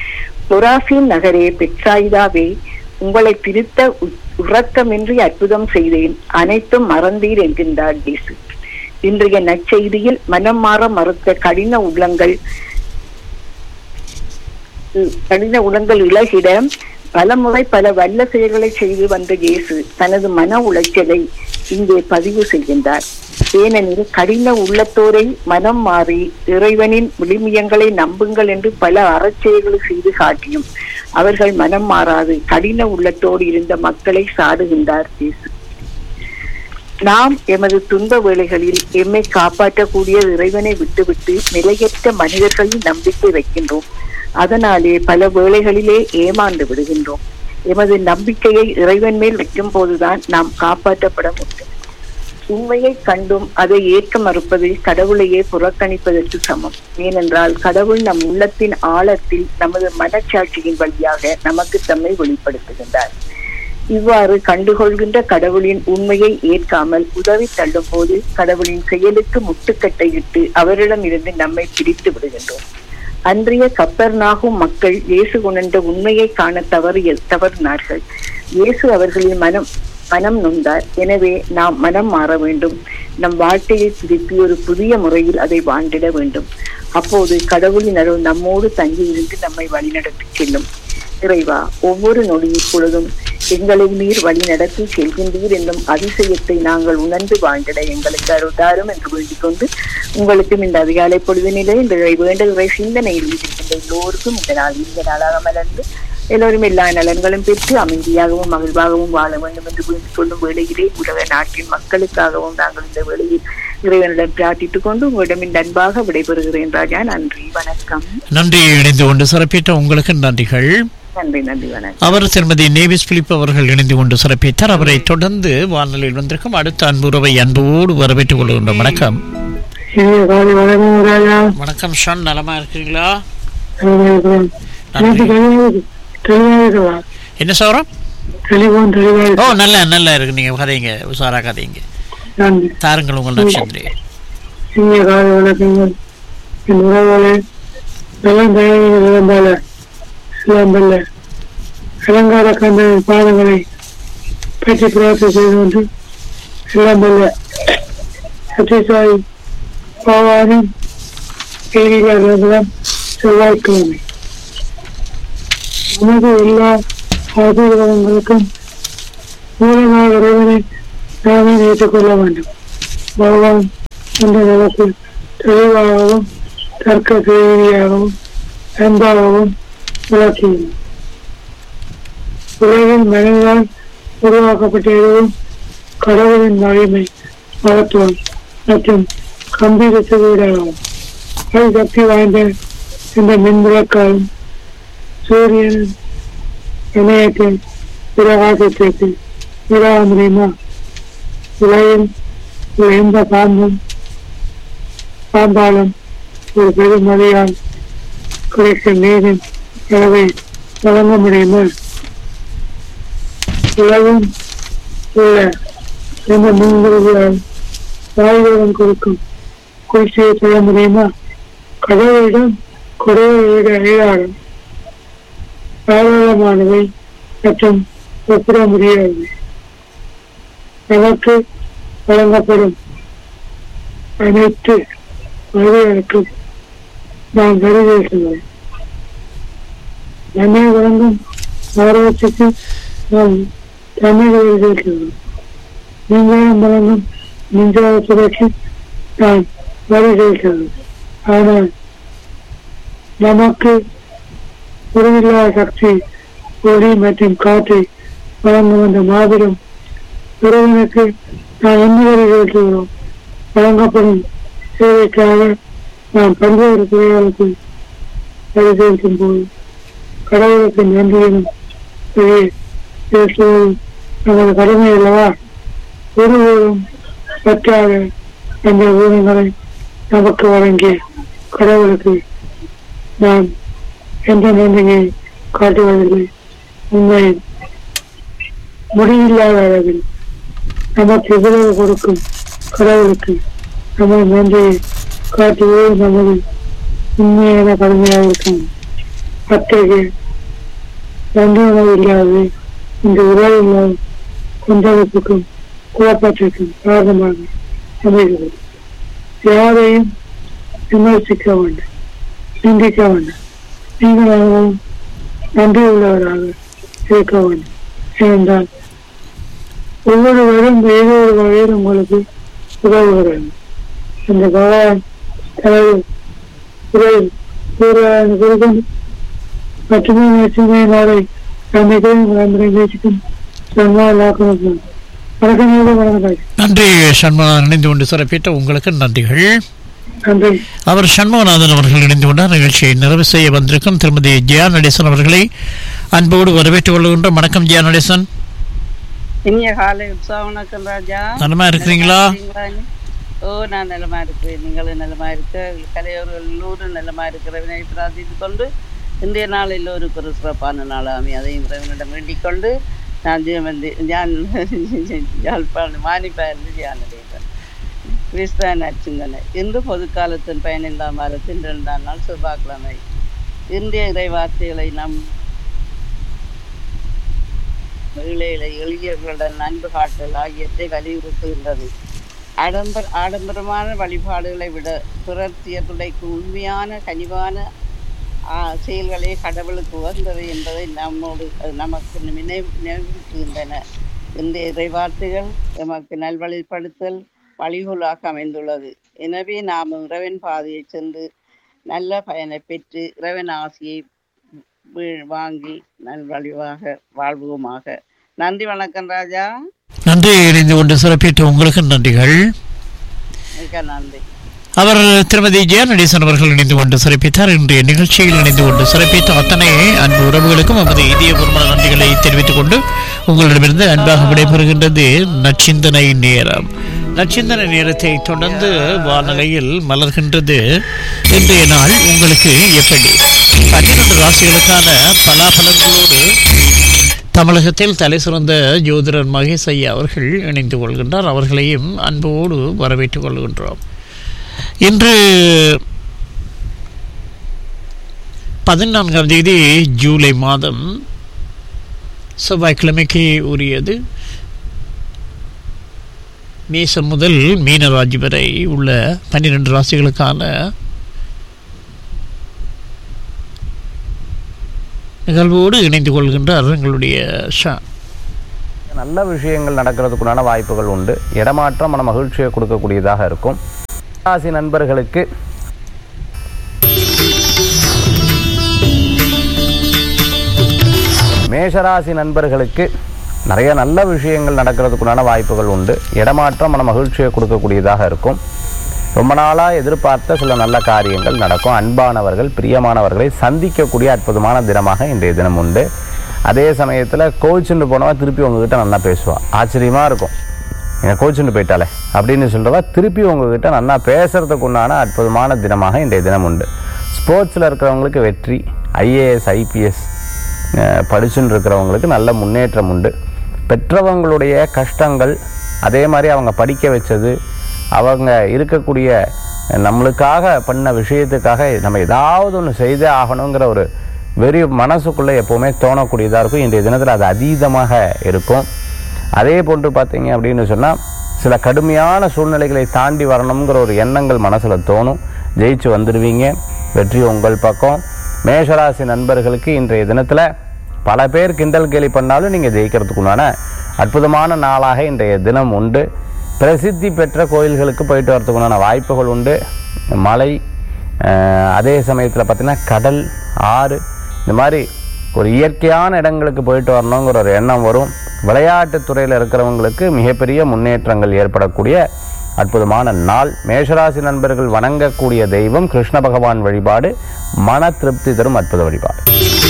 பொராசின் நகரே பெட்சாயிதாவே உங்களை திருத்த உ- உறக்கமின்றி அற்புதம் செய்தேன் அனைத்தும் மறந்தீர் என்கின்றார் இயேசு இன்றைய நற்செய்தியில் மனம் மாற மறுத்த கடின உள்ளங்கள் உ- கடின உள்ளங்கள் இழகிட பலமுறை பல வல்ல செயல்களை செய்து வந்த இயேசு தனது மன உளைச்சலை இங்கே பதிவு செய்கின்றார் ஏனெனில் கடின உள்ளத்தோரை மனம் மாறி இறைவனின் விளிமியங்களை நம்புங்கள் என்று பல அறச்செயல்களை செய்து காட்டியும் அவர்கள் மனம் மாறாது கடின உள்ளத்தோடு இருந்த மக்களை சாடுகின்றார் இயேசு நாம் எமது துன்ப வேளைகளில் எம்மை காப்பாற்றக்கூடிய இறைவனை விட்டுவிட்டு நிலையற்ற மனிதர்களில் நம்பிக்கை வைக்கின்றோம் அதனாலே பல வேளைகளிலே ஏமாந்து விடுகின்றோம் எமது நம்பிக்கையை இறைவன் மேல் வைக்கும் போதுதான் நாம் காப்பாற்றப்பட முடியும் உண்மையை கண்டும் அதை ஏற்க மறுப்பது கடவுளையே புறக்கணிப்பதற்கு சமம் ஏனென்றால் கடவுள் நம் உள்ளத்தின் ஆழத்தில் நமது மனச்சாட்சியின் வழியாக நமக்கு தம்மை வெளிப்படுத்துகின்றார் இவ்வாறு கண்டுகொள்கின்ற கடவுளின் உண்மையை ஏற்காமல் உதவி தள்ளும் போது கடவுளின் செயலுக்கு முட்டுக்கட்டையிட்டு அவரிடம் இருந்து நம்மை பிரித்து விடுகின்றோம் அன்றைய கப்பர்நாகும் மக்கள் இயேசு உணர்ந்த உண்மையை காண தவறிய தவறினார்கள் இயேசு அவர்களின் மனம் மனம் நொந்தார் எனவே நாம் மனம் மாற வேண்டும் நம் வாழ்க்கையை திருப்பி ஒரு புதிய முறையில் அதை வாழ்ந்திட வேண்டும் அப்போது கடவுளின் அருள் நம்மோடு தங்கி இருந்து நம்மை வழிநடத்தி செல்லும் இறைவா ஒவ்வொரு நொடி இப்பொழுதும் எங்களை நீர் வழி நடத்தி செல்கின்றீர் என்னும் அதிசயத்தை நாங்கள் உணர்ந்து வாழ்ந்திட எங்களுக்கு அருள்தாரும் என்று வேண்டிக் கொண்டு உங்களுக்கும் இந்த அதிகாலை பொழுதினிலே இந்த வேண்டுகிற சிந்தனையில் இருக்கின்ற எல்லோருக்கும் இந்த நாள் இந்த நாளாக மலர்ந்து எல்லோரும் எல்லா நலன்களும் பெற்று அமைதியாகவும் மகிழ்வாகவும் வாழ வேண்டும் என்று வேண்டிக் கொள்ளும் வேளையிலே உலக நாட்டின் மக்களுக்காகவும் நாங்கள் இந்த வேளையில் இறைவனிடம் பிரார்த்தித்துக் கொண்டு உங்களிடம் இந்த அன்பாக விடைபெறுகிறேன் ராஜா நன்றி வணக்கம் நன்றி இணைந்து கொண்டு சிறப்பித்த உங்களுக்கு நன்றிகள் நன்றி நன்றி வணக்கம் அவர் திருமதி நேவிஸ் பிலிப் அவர்கள் இணைந்து கொண்டு சிறப்பித்தார் அவரை தொடர்ந்து வானொலியில் வந்திருக்கும் அடுத்த அன்புறவை அன்போடு வரவேற்றுக் கொள்கின்றோம் வணக்கம் வணக்கம் ஷான் நலமா இருக்கிறீங்களா நலமா இருக்கிறோம் எனக்கு தெளிவாக தெளிவாக இருக்கவா என்ன சொல்றோம் தெளிவும் தெளிவாக ஓ நல்ல நல்லா இருக்கு நீங்க கதைங்க உஷாரா கதைங்க நன்றி தாருங்கள் உங்கள் நட்சத்திரே இனிய காலை வணக்கங்கள் என் உறவுகளே நலம் தயவு இழந்தால இழந்தல்ல இளங்கால கண்ட பாதங்களை பற்றி பிரார்த்தனை செய்து கொண்டு இழந்தல்ல சத்யசாய் பவானி தேதிகள் செவ்வாய்க்கிழமை உமது எல்லா ஆசீர்வாதங்களுக்கும் மூலமாக இறைவனை நாமே ஏற்றுக்கொள்ள வேண்டும் பகவான் இந்த நமக்கு தெளிவாகவும் தர்க்க ரீதியாகவும் அன்பாகவும் விளக்கியும் உலகில் மனிதனால் உருவாக்கப்பட்ட எதுவும் கடவுளின் மகிமை மகத்துவம் மற்றும் கம்பீரத்துக்கு ஈடாகும் அது சக்தி வாய்ந்த இந்த மின்விளக்காலும் சூரியன் இணையத்தில் பிரகாசத்திற்கு விடாக முடியுமா உலகில் ஒரு எந்த பாம்பும் பாம்பாலும் ஒரு பெருமழையால் கிடைக்கும் நீரின் அளவை வழங்க முடியுமா உலகம் உள்ள எந்த மின்குருவியால் வாயுடன் கொடுக்கும் குளிர்ச்சியை செய்ய முடியுமா கடவுளிடம் குறைவிட ஈடாடும் சாதாரணமானவை மற்றும் ஒப்பிட முடியாது நமக்கு வழங்கப்படும் அனைத்து மனிதர்களுக்கும் நாம் நிறைவேற்றுகிறோம் நம்மை வழங்கும் ஆர்வத்துக்கு நாம் தமிழ் நிறைவேற்றுகிறோம் நீங்களும் வழங்கும் மின்சாரத்துறைக்கு நாம் வரி செலுத்துகிறோம் ஆனால் நமக்கு உருவில்லாத சக்தி ஒளி மற்றும் காற்றை வழங்கும் அந்த மாபெரும் இறைவனுக்கு நாம் என்ன வரி செலுத்துகிறோம் வழங்கப்படும் சேவைக்காக நாம் பல்வேறு துறைகளுக்கு வழி செலுத்தும் போது கடவுளுக்கு நன்றியினும் வெளியே பேசுவது நமது கடமை அல்லவா ஒருவரும் பற்றாத அந்த ஊனங்களை நமக்கு வழங்கிய கடவுளுக்கு நாம் எந்த நன்றியை காட்டுவதில்லை உண்மையில் முடிவில்லாத அளவில் நமக்கு இவ்வளவு கொடுக்கும் கடவுளுக்கு நமது நன்றியை காட்டுவது நமது உண்மையான கடமையாக இருக்கும் அத்தகைய நன்றி உணவு இல்லாது இந்த உறவு இல்லாத கொந்தளிப்புக்கும் குழப்பத்திற்கும் காரணமாக அமைகிறது யாரையும் விமர்சிக்க வேண்டாம் சிந்திக்க வேண்டாம் நீங்களாகவும் நன்றி உள்ளவராக இருக்க வேண்டும் ஏனென்றால் ஒவ்வொருவரும் ஏதோ ஒரு வகையில் உங்களுக்கு உதவுகிறது அந்த பகவான் தனது உரையில் கூறுகிறார் குறிக்கும் மட்டுமே மட்டுமே நாளை நம்பிக்கையும் நம்பரை பேசிக்கும் சன்மாலாக்கும் வணக்கம் வணக்கம் நன்றி சண்முகநாதன் இணைந்து கொண்டு சிறப்பித்த உங்களுக்கு நன்றிகள் நன்றி அவர் சண்முகநாதன் அவர்கள் இணைந்து கொண்டார் நிகழ்ச்சியை நிறைவு செய்ய வந்திருக்கும் திருமதி ஜெயா நடேசன் அவர்களை அன்போடு வரவேற்றுக் கொள்கின்றோம் வணக்கம் ஜெயா நடேசன் இனிய காலை உற்சாக வணக்கம் ராஜா நலமா இருக்கிறீங்களா? நலமா இருக்கீங்களா? ஓ நான் நலமா இருக்கிறேன் நீங்களும் நலமா இருக்க கலையோர்கள் எல்லோரும் நலமா இருக்கிறவனை பிரார்த்தித்து கொண்டு இன்றைய நாள் எல்லோருக்கும் ஒரு சிறப்பான நாளாமி அதையும் இறைவனிடம் வேண்டிக் கொண்டு நான் வந்து ஞான் யாழ்ப்பாணம் மானிப்பாயிருந்து தியானடைகிறேன் கிறிஸ்தவ நச்சுங்கனை இன்று பொதுக்காலத்தின் பயனில்லாம வாரத்தின் இரண்டாம் நாள் செவ்வாய்க்கிழமை இன்றைய இறை வார்த்தைகளை நம் இளையில எளியவர்களுடன் அன்பு காட்டல் ஆகியவற்றை வலியுறுத்துகின்றது ஆடம்பர ஆடம்பரமான வழிபாடுகளை விட பிறர்த்திய துடைக்கு உண்மையான கனிவான ஆ, செயல்களே கடவுளுக்கு உகந்தவை என்பதை நம்மோடு அது நமக்கு நினைவு நினைவூட்டுகின்றன இந்த இறைவார்த்தைகள் எமக்கு நல்வழிப்படுத்தல் வழிகோலாக அமைந்துள்ளது எனவே நாம் இறைவன் பாதையை சென்று நல்ல பயனை பெற்று இறைவன் ஆசியை வீ- வாங்கி நல்வழிவாக வாழ்வோமாக நன்றி வணக்கம் ராஜா நன்றி இணைந்து கொண்டு சிறப்பித்த உங்களுக்கு நன்றிகள் மிக நன்றி அவர் திருமதி ஜெயா நடேசன் அவர்கள் இணைந்து கொண்டு சிறப்பித்தார் இன்றைய நிகழ்ச்சியில் இணைந்து கொண்டு சிறப்பித்த அத்தனை அன்பு உறவுகளுக்கும் நமது இதயபூர்வமான நன்றிகளை தெரிவித்துக் கொண்டு உங்களிடமிருந்து அன்பாக விடைபெறுகின்றது நச்சிந்தனை நேரம் நச்சிந்தனை நேரத்தை தொடர்ந்து வானலையில் மலர்கின்றது இன்றைய நாள் உங்களுக்கு எப்படி பன்னிரண்டு ராசிகளுக்கான பலாபலன்களோடு தமிழகத்தில் தலை சிறந்த ஜோதிடர் மகேஷ் ஐயா அவர்கள் இணைந்து கொள்கின்றார் அவர்களையும் அன்போடு வரவேற்றுக் கொள்கின்றோம் இன்று பதினான்காம் தேதி ஜூலை மாதம் செவ்வாய்க்கிழமைக்கு உரியது மேசம் முதல் மீனராஜி வரை உள்ள பன்னிரண்டு ராசிகளுக்கான நிகழ்வோடு இணைந்து கொள்கின்றார் எங்களுடைய ஷா நல்ல விஷயங்கள் நடக்கிறதுக்குண்டான வாய்ப்புகள் உண்டு இடமாற்றம் மன மகிழ்ச்சியை கொடுக்கக்கூடியதாக இருக்கும் ராசி நண்பர்களுக்கு மேஷராசி நண்பர்களுக்கு நிறைய நல்ல விஷயங்கள் நடக்கிறதுக்குண்டான வாய்ப்புகள் உண்டு இடமாற்றம் மன மகிழ்ச்சியை கொடுக்கக்கூடியதாக இருக்கும் ரொம்ப நாளாக எதிர்பார்த்த சில நல்ல காரியங்கள் நடக்கும் அன்பானவர்கள் பிரியமானவர்களை சந்திக்கக்கூடிய அற்புதமான தினமாக இன்றைய தினம் உண்டு அதே சமயத்தில் கோச்சுண்டு போனவா திருப்பி உங்ககிட்ட நல்லா பேசுவா ஆச்சரியமாக இருக்கும் என் கோச்சுண்டு போயிட்டாலே அப்படின்னு சொல்கிறவா திருப்பி உங்ககிட்ட நல்லா பேசுறதுக்கு உண்டான அற்புதமான தினமாக இன்றைய தினம் உண்டு ஸ்போர்ட்ஸில் இருக்கிறவங்களுக்கு வெற்றி ஐஏஎஸ் ஐபிஎஸ் படிச்சுன்னு இருக்கிறவங்களுக்கு நல்ல முன்னேற்றம் உண்டு பெற்றவங்களுடைய கஷ்டங்கள் அதே மாதிரி அவங்க படிக்க வச்சது அவங்க இருக்கக்கூடிய நம்மளுக்காக பண்ண விஷயத்துக்காக நம்ம ஏதாவது ஒன்று செய்தே ஆகணுங்கிற ஒரு வெறி மனசுக்குள்ளே எப்போவுமே தோணக்கூடியதாக இருக்கும் இன்றைய தினத்தில் அது அதீதமாக இருக்கும் அதே போன்று பார்த்தீங்க அப்படின்னு சொன்னால் சில கடுமையான சூழ்நிலைகளை தாண்டி வரணுங்கிற ஒரு எண்ணங்கள் மனசில் தோணும் ஜெயிச்சு வந்துடுவீங்க வெற்றி உங்கள் பக்கம் மேஷராசி நண்பர்களுக்கு இன்றைய தினத்தில் பல பேர் கிண்டல் கேலி பண்ணாலும் நீங்கள் ஜெயிக்கிறதுக்குண்டான அற்புதமான நாளாக இன்றைய தினம் உண்டு பிரசித்தி பெற்ற கோயில்களுக்கு போயிட்டு வரதுக்குண்டான வாய்ப்புகள் உண்டு மலை அஹ், அதே சமயத்தில் பார்த்திங்கன்னா கடல் ஆறு இந்த மாதிரி ஒரு இயற்கையான இடங்களுக்கு போயிட்டு வரணுங்கிற ஒரு எண்ணம் வரும் விளையாட்டுத் துறையில் இருக்கிறவங்களுக்கு மிகப்பெரிய முன்னேற்றங்கள் ஏற்படக்கூடிய அற்புதமான நாள் மேஷராசி நண்பர்கள் வணங்கக்கூடிய தெய்வம் கிருஷ்ண பகவான் வழிபாடு மன திருப்தி தரும் அற்புத வழிபாடு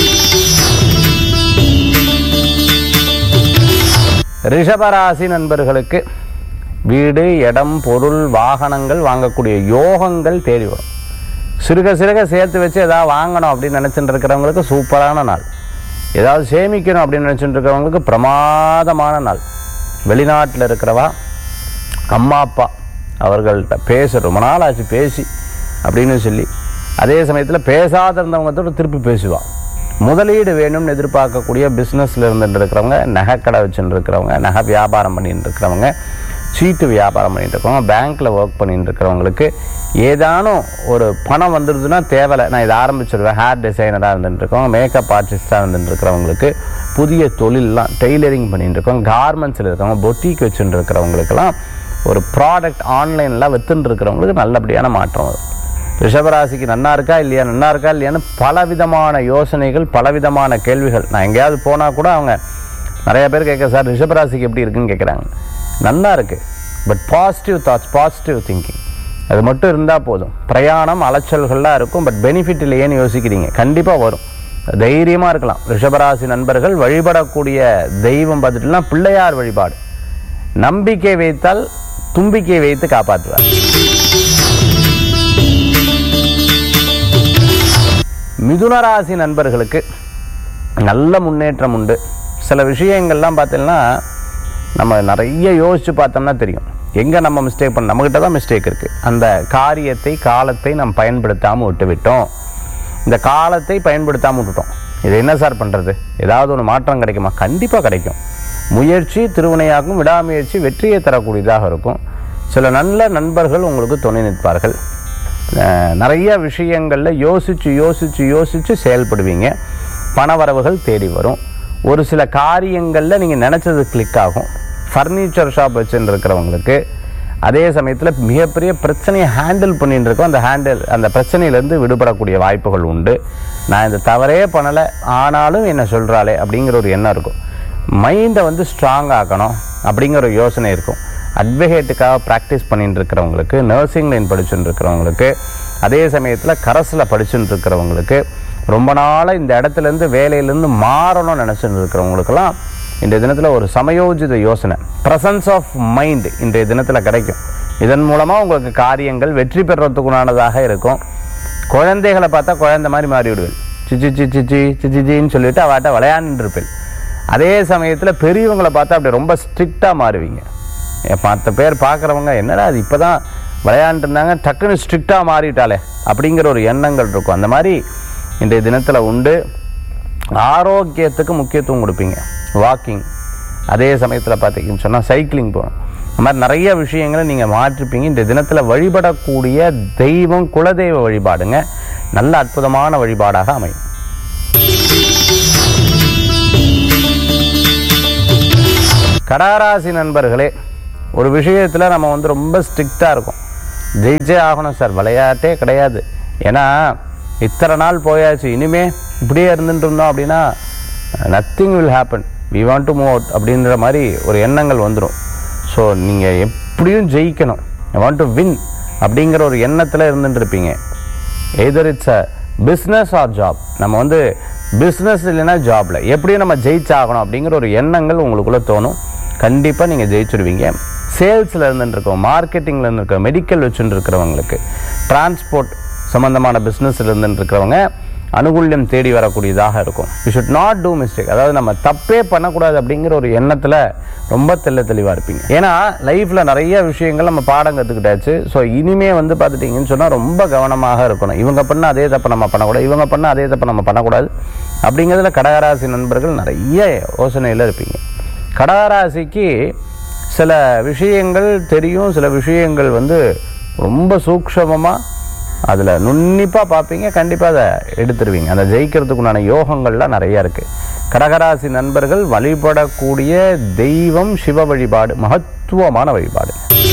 ரிஷபராசி நண்பர்களுக்கு வீடு இடம் பொருள் வாகனங்கள் வாங்கக்கூடிய யோகங்கள் தேடி வரும் சிறுக சிறுக சேர்த்து வச்சு ஏதாவது வாங்கணும் அப்படின்னு நினச்சிட்டு இருக்கிறவங்களுக்கு சூப்பரான நாள் ஏதாவது சேமிக்கணும் அப்படின்னு நினச்சிட்டு இருக்கிறவங்களுக்கு பிரமாதமான நாள் வெளிநாட்டில் இருக்கிறவா அம்மா அப்பா அவர்கள்ட்ட பேச ரொம்ப நாள் ஆச்சு பேசி அப்படின்னு சொல்லி அதே சமயத்தில் பேசாத இருந்தவங்கத்தோட திருப்பி பேசுவா முதலீடு வேணும்னு எதிர்பார்க்கக்கூடிய பிஸ்னஸில் இருந்துட்டு இருக்கிறவங்க நகைக்கடை வச்சுட்டு இருக்கிறவங்க நகை வியாபாரம் பண்ணிட்டு இருக்கிறவங்க சீட்டு வியாபாரம் பண்ணிட்டு இருக்கவங்க பேங்க்கில் ஒர்க் பண்ணிட்டு இருக்கிறவங்களுக்கு ஏதானும் ஒரு பணம் வந்துடுதுன்னா தேவையில்லை நான் இதை ஆரம்பிச்சிடுவேன் ஹேர் டிசைனராக இருந்துட்டு இருக்கவங்க மேக்கப் ஆர்டிஸ்டாக இருந்துட்டு இருக்கிறவங்களுக்கு புதிய தொழிலெலாம் டெய்லரிங் பண்ணிட்டு இருக்கவங்க கார்மெண்ட்ஸில் இருக்கவங்க பொட்டிக் வச்சுட்டு இருக்கிறவங்களுக்கெல்லாம் ஒரு ப்ராடக்ட் ஆன்லைனில் வித்துட்டு இருக்கிறவங்களுக்கு நல்லபடியான மாற்றம் வரும் ரிஷபராசிக்கு நன்னா இருக்கா இல்லையா நன்னா இருக்கா இல்லையான்னு பலவிதமான யோசனைகள் பலவிதமான கேள்விகள் நான் எங்கேயாவது போனால் கூட அவங்க நிறைய பேர் கேட்க சார் ரிஷபராசிக்கு எப்படி இருக்குன்னு கேட்குறாங்க நல்லா இருக்கு but positive thoughts positive thinking அது மட்டும் இருந்தால் போதும் பிரயாணம் அலைச்சல்கள்லாம் இருக்கும் பட் பெனிஃபிட் இல்லையேன்னு யோசிக்கிறீங்க கண்டிப்பாக வரும் தைரியமாக இருக்கலாம் ரிஷபராசி நண்பர்கள் வழிபடக்கூடிய தெய்வம் பார்த்துட்டுனா பிள்ளையார் வழிபாடு நம்பிக்கை வைத்தால் தும்பிக்கை வைத்து காப்பாற்றுவார் மிதுனராசி நண்பர்களுக்கு நல்ல முன்னேற்றம் உண்டு சில விஷயங்கள்லாம் பார்த்தீங்கன்னா நம்ம நிறைய யோசித்து பார்த்தோம்னா தெரியும் எங்கே நம்ம மிஸ்டேக் பண்ண நம்மக்கிட்ட தான் மிஸ்டேக் இருக்குது அந்த காரியத்தை காலத்தை நாம் பயன்படுத்தாமல் விட்டு விட்டோம் இந்த காலத்தை பயன்படுத்தாமல் விட்டுட்டோம் இது என்ன சார் பண்ணுறது ஏதாவது ஒரு மாற்றம் கிடைக்குமா கண்டிப்பாக கிடைக்கும் முயற்சி திருவினையாகும் விடாமுயற்சி வெற்றியை தரக்கூடியதாக இருக்கும் சில நல்ல நண்பர்கள் உங்களுக்கு துணை நிற்பார்கள் அஹ் நிறைய விஷயங்களில் யோசித்து யோசித்து யோசித்து செயல்படுவீங்க பணவரவுகள் தேடி வரும் ஒரு சில காரியங்களில் நீங்கள் நினச்சது கிளிக் ஆகும் ஃபர்னிச்சர் ஷாப் வச்சுட்டு இருக்கிறவங்களுக்கு அதே சமயத்தில் மிகப்பெரிய பிரச்சனையை ஹேண்டில் பண்ணிட்டு இருக்கோம் அந்த ஹேண்டில் அந்த பிரச்சனையிலேருந்து விடுபடக்கூடிய வாய்ப்புகள் உண்டு நான் இந்த தவறே பண்ணலை ஆனாலும் என்ன சொல்கிறாளே அப்படிங்கிற ஒரு எண்ணம் இருக்கும் மைண்டை வந்து ஸ்ட்ராங் ஆக்கணும் அப்படிங்கிற ஒரு யோசனை இருக்கும் அட்வொகேட்டுக்காக ப்ராக்டிஸ் பண்ணிட்டு இருக்கிறவங்களுக்கு நர்சிங் லைன் படிச்சுட்டு இருக்கிறவங்களுக்கு அதே சமயத்தில் கரஸில் படிச்சுட்டு இருக்கிறவங்களுக்கு ரொம்ப நாளாக இந்த இடத்துலேருந்து வேலையிலேருந்து மாறணும்னு நினச்சிட்டு இருக்கிறவங்களுக்கெல்லாம் இன்றைய தினத்தில் ஒரு சமயோஜித யோசனை ப்ரசன்ஸ் ஆஃப் மைண்ட் இன்றைய தினத்தில் கிடைக்கும் இதன் மூலமாக உங்களுக்கு காரியங்கள் வெற்றி பெறத்துக்குண்டானதாக இருக்கும் குழந்தைகளை பார்த்தா குழந்தை மாதிரி மாறி விடுவேன் சிச்சி சிச்சி சி சிச்சின்னு சொல்லிட்டு அவாட்ட விளையாண்டு இருப்பேன் அதே சமயத்தில் பெரியவங்களை பார்த்தா அப்படி ரொம்ப ஸ்ட்ரிக்டாக மாறுவீங்க மற்ற பேர் பார்க்குறவங்க என்னடா அது இப்போ தான் விளையாண்டுருந்தாங்க டக்குன்னு ஸ்ட்ரிக்டாக மாறிட்டாலே அப்படிங்கிற ஒரு எண்ணங்கள் இருக்கும் அந்த மாதிரி இன்றைய தினத்தில் உண்டு ஆரோக்கியத்துக்கு முக்கியத்துவம் கொடுப்பீங்க வாக்கிங் அதே சமயத்தில் பார்த்தீங்கன்னு சொன்னால் சைக்கிளிங் போகணும் இந்த மாதிரி நிறைய விஷயங்களை நீங்கள் மாற்றிருப்பீங்க இந்த தினத்தில் வழிபடக்கூடிய தெய்வம் குலதெய்வ வழிபாடுங்க நல்ல அற்புதமான வழிபாடாக அமையும் கடகராசி நண்பர்களே ஒரு விஷயத்தில் நம்ம வந்து ரொம்ப ஸ்ட்ரிக்டாக இருக்கும் ஜெயிச்சே ஆகணும் சார் விளையாட்டே கிடையாது ஏன்னா இத்தனை நாள் போயாச்சு இனிமே இப்படியே இருந்துட்டு இருந்தோம் அப்படின்னா nothing will happen we want to move out அப்படின்ற மாதிரி ஒரு எண்ணங்கள் வந்துடும் ஸோ நீங்கள் எப்படியும் ஜெயிக்கணும் ஐ வாண்ட் டு வின் அப்படிங்கிற ஒரு எண்ணத்தில் இருந்துட்டு இருப்பீங்க either it's a business or job நம்ம வந்து பிஸ்னஸ் இல்லைன்னா ஜாப்ல எப்படியும் நம்ம ஜெயிச்சாகணும் அப்படிங்கிற ஒரு எண்ணங்கள் உங்களுக்குள்ள தோணும் கண்டிப்பாக நீங்கள் ஜெயிச்சிடுவீங்க சேல்ஸில் இருந்துருக்கோம் மார்க்கெட்டிங்கில் இருந்துருக்க மெடிக்கல் வச்சுட்டு இருக்கிறவங்களுக்கு டிரான்ஸ்போர்ட் சம்மந்தமான பிஸ்னஸில் இருந்துட்டு இருக்கிறவங்க அனுகூல்யம் தேடி வரக்கூடியதாக இருக்கும் we should not do mistake அதாவது நம்ம தப்பே பண்ணக்கூடாது அப்படிங்கிற ஒரு எண்ணத்தில் ரொம்ப தெள்ள தெளிவாக இருப்பீங்க ஏன்னா லைஃப்பில் நிறைய விஷயங்கள் நம்ம பாடம் கற்றுக்கிட்டாச்சு ஸோ இனிமே வந்து பார்த்துட்டிங்கன்னு சொன்னால் ரொம்ப கவனமாக இருக்கணும் இவங்க பண்ண அதே தப்பு நம்ம பண்ணக்கூடாது இவங்க பண்ண அதே தப்பு நம்ம பண்ணக்கூடாது அப்படிங்கிறதுல கடகராசி நண்பர்கள் நிறைய யோசனையில் இருப்பீங்க கடகராசிக்கு சில விஷயங்கள் தெரியும் சில விஷயங்கள் வந்து ரொம்ப சூக்ஷமமாக அதில் நுண்ணிப்பாக பார்ப்பீங்க கண்டிப்பாக அதை எடுத்துருவீங்க அந்த ஜெயிக்கிறதுக்குண்டான யோகங்கள்லாம் நிறைய இருக்குது கடகராசி நண்பர்கள் வழிபடக்கூடிய தெய்வம் சிவ வழிபாடு மகத்துவமான வழிபாடு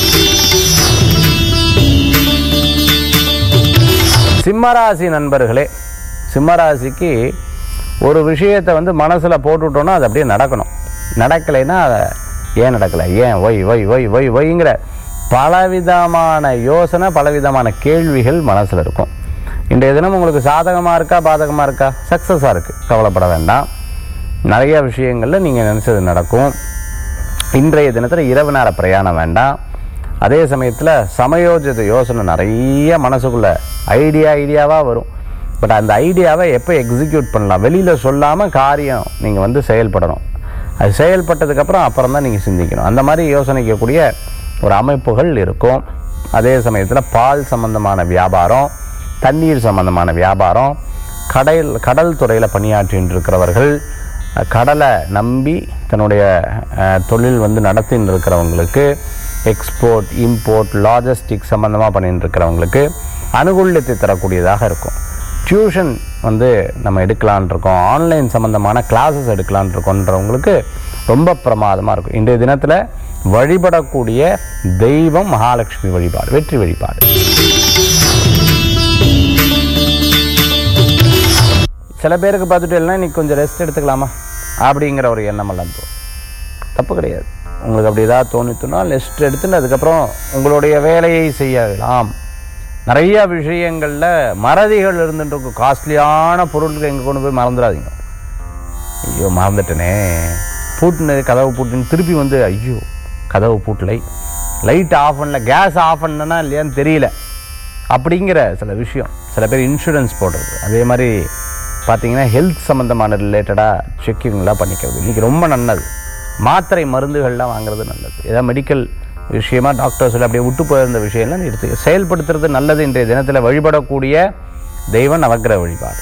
சிம்மராசி நண்பர்களே சிம்மராசிக்கு ஒரு விஷயத்தை வந்து மனசில் போட்டுவிட்டோன்னா அது அப்படியே நடக்கணும் நடக்கலைன்னா அதை ஏன் நடக்கலை ஏன் ஒய் ஒய் ஒய் ஒய் ஒய்ங்கிற பலவிதமான யோசனை பலவிதமான கேள்விகள் மனசில் இருக்கும் இன்றைய தினம் உங்களுக்கு சாதகமாக இருக்கா பாதகமாக இருக்கா சக்ஸஸாக இருக்குது கவலைப்பட வேண்டாம் நிறைய விஷயங்களில் நீங்கள் நினச்சது நடக்கும் இன்றைய தினத்தில் இரவு நேர பிரயாணம் வேண்டாம் அதே சமயத்தில் சமயோஜித யோசனை நிறைய மனசுக்குள்ள ஐடியா ஐடியாவாக வரும் பட் அந்த ஐடியாவை எப்போ எக்ஸிக்யூட் பண்ணலாம் வெளியில் சொல்லாமல் காரியம் நீங்கள் வந்து செயல்படணும் அது செயல்பட்டதுக்கப்புறம் அப்புறம் தான் நீங்கள் சிந்திக்கணும் அந்த மாதிரி யோசனைக்கக்கூடிய ஒரு அமைப்புகள் இருக்கும் அதே சமயத்தில் பால் சம்பந்தமான வியாபாரம் தண்ணீர் சம்பந்தமான வியாபாரம் கடல் கடல் துறையில் பணியாற்றின்னு இருக்கிறவர்கள் கடலை நம்பி தன்னுடைய அஹ், தொழில் வந்து நடத்தின்னு இருக்கிறவங்களுக்கு எக்ஸ்போர்ட் இம்போர்ட் லாஜிஸ்டிக் சம்மந்தமாக பண்ணிட்டு இருக்கிறவங்களுக்கு அனுகூல்யத்தை தரக்கூடியதாக இருக்கும் டியூஷன் வந்து நம்ம எடுக்கலான் இருக்கோம் ஆன்லைன் சம்மந்தமான கிளாஸஸ் எடுக்கலான் இருக்கோன்றவங்களுக்கு ரொம்ப பிரமாதமாக இருக்கும் இன்றைய தினத்தில் வழிபடக்கூடிய தெய்வம் மகாலட்சுமி வழிபாடு வெற்றி வழிபாடு சில பேருக்கு பார்த்துட்டு இல்லைன்னா இன்னைக்கு கொஞ்சம் ரெஸ்ட் எடுத்துக்கலாமா அப்படிங்கிற ஒரு எண்ணம் எல்லாம் தோணும் தப்பு கிடையாது உங்களுக்கு அப்படி ஏதாவது தோணித்துனா ரெஸ்ட் எடுத்துன்னு அதுக்கப்புறம் உங்களுடைய வேலையை செய்யலாம் நிறைய விஷயங்களில் மறதிகள் இருந்துட்டு இருக்கும் காஸ்ட்லியான பொருட்கள் எங்கே கொண்டு போய் மறந்துடாதீங்க ஐயோ மறந்துட்டேனே பூட்டினது கதவு பூட்டின்னு திருப்பி வந்து ஐயோ கதவு பூட்டலை லைட் ஆஃப் பண்ணல கேஸ் ஆஃப் பண்ணனா இல்லையான்னு தெரியல அப்படிங்கிற சில விஷயம் சில பேர் இன்சூரன்ஸ் போடுறது அதே மாதிரி பார்த்தீங்கன்னா ஹெல்த் சம்மந்தமான ரிலேட்டடாக செக்கிங்லாம் பண்ணிக்கிறது இன்றைக்கி ரொம்ப நல்லது மாத்திரை மருந்துகள்லாம் வாங்குறது நல்லது ஏதாவது மெடிக்கல் விஷயமா டாக்டர் சொல்லி அப்படியே விட்டு போயிருந்த விஷயம்லாம் எடுத்து செயல்படுத்துறது நல்லது இன்றைய தினத்தில் வழிபடக்கூடிய தெய்வ நவக்கிரக வழிபாடு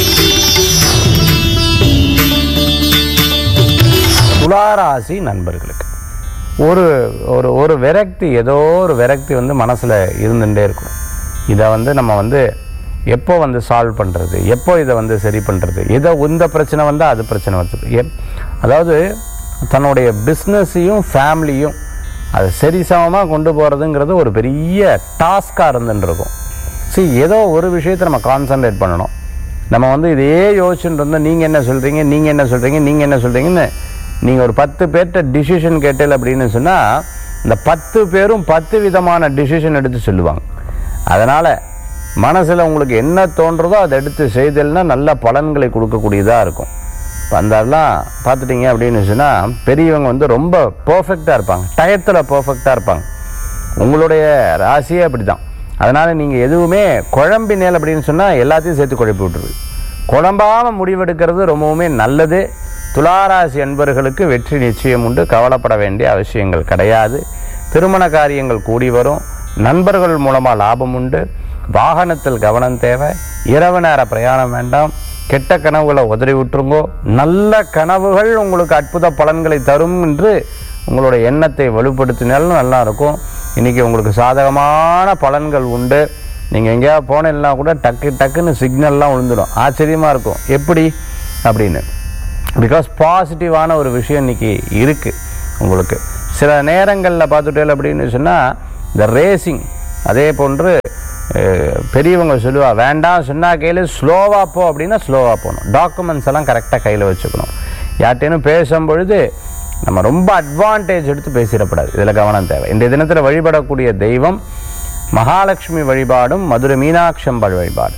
துளாராசி நண்பர்களுக்கு ஒரு ஒரு ஒரு விரக்தி ஏதோ ஒரு விரக்தி வந்து மனசில் இருந்துகிட்டே இருக்கும் இதை வந்து நம்ம வந்து எப்போ வந்து சால்வ் பண்ணுறது எப்போ இதை வந்து சரி பண்ணுறது ஏதோ இந்த பிரச்சனை வந்தால் அது பிரச்சனை வருது எப் அதாவது தன்னுடைய பிஸ்னஸையும் ஃபேமிலியும் அதை சரிசமமாக கொண்டு போகிறதுங்கிறது ஒரு பெரிய டாஸ்காக இருந்துட்டு இருக்கும் சரி ஏதோ ஒரு விஷயத்தை நம்ம கான்சன்ட்ரேட் பண்ணணும் நம்ம வந்து இதே யோசிச்சுட்டு இருந்தோம் நீங்கள் என்ன சொல்கிறீங்க நீங்கள் என்ன சொல்கிறீங்க நீங்கள் என்ன சொல்கிறீங்கன்னு நீங்கள் ஒரு பத்து பேர்கிட்ட டிசிஷன் கேட்டல் அப்படின்னு சொன்னால் இந்த பத்து பேரும் பத்து விதமான டிசிஷன் எடுத்து சொல்லுவாங்க அதனால் மனசில் உங்களுக்கு என்ன தோன்றதோ அதை எடுத்து செய்தல்னா நல்ல பலன்களை கொடுக்கக்கூடியதாக இருக்கும் இப்போ அந்தெல்லாம் பார்த்துட்டீங்க அப்படின்னு சொன்னால் பெரியவங்க வந்து ரொம்ப பர்ஃபெக்டாக இருப்பாங்க டயத்தில் பர்ஃபெக்டாக இருப்பாங்க உங்களுடைய ராசியே அப்படி தான் அதனால் நீங்கள் எதுவுமே குழம்பினேல் அப்படின்னு சொன்னால் எல்லாத்தையும் சேர்த்து குழப்பி விட்டுருது குழம்பாம முடிவெடுக்கிறது ரொம்பவுமே நல்லது துளாராசி அன்பர்களுக்கு வெற்றி நிச்சயம் உண்டு கவலைப்பட வேண்டிய அவசியங்கள் கிடையாது திருமண காரியங்கள் கூடி வரும் நண்பர்கள் மூலமாக லாபம் உண்டு வாகனத்தில் கவனம் தேவை இரவு நேர பிரயாணம் வேண்டாம் கெட்ட கனவுகளை உதறி விட்டுருங்கோ நல்ல கனவுகள் உங்களுக்கு அற்புத பலன்களை தரும் என்று உங்களுடைய எண்ணத்தை வலுப்படுத்தினாலும் நல்லா இருக்கும் இன்னைக்கு உங்களுக்கு சாதகமான பலன்கள் உண்டு நீங்கள் எங்கேயாவது போனீங்கன்னா கூட டக்கு டக்குன்னு சிக்னல்லாம் விழுந்துடும் ஆச்சரியமாக இருக்கும் எப்படி அப்படின்னு பிகாஸ் பாசிட்டிவான ஒரு விஷயம் இன்னைக்கு இருக்குது உங்களுக்கு சில நேரங்களில் பார்த்துட்டேன் அப்படின்னு சொன்னால் இந்த ரேசிங் அதே போன்று அஹ், பெரியவங்க சொல்லுவா வேண்டாம் சொன்னா கையில் ஸ்லோவாக போ அப்படின்னா ஸ்லோவாக போகணும் டாக்குமெண்ட்ஸ் எல்லாம் கரெக்டாக கையில் வச்சுக்கணும் யார்ட்டேனும் பேசும்பொழுது நம்ம ரொம்ப அட்வான்டேஜ் எடுத்து பேசிடக்கூடாது இதில் கவனம் தேவை இந்த தினத்தில் வழிபடக்கூடிய தெய்வம் மகாலட்சுமி வழிபாடும் மதுரை மீனாட்சி அம்பாள் வழிபாடு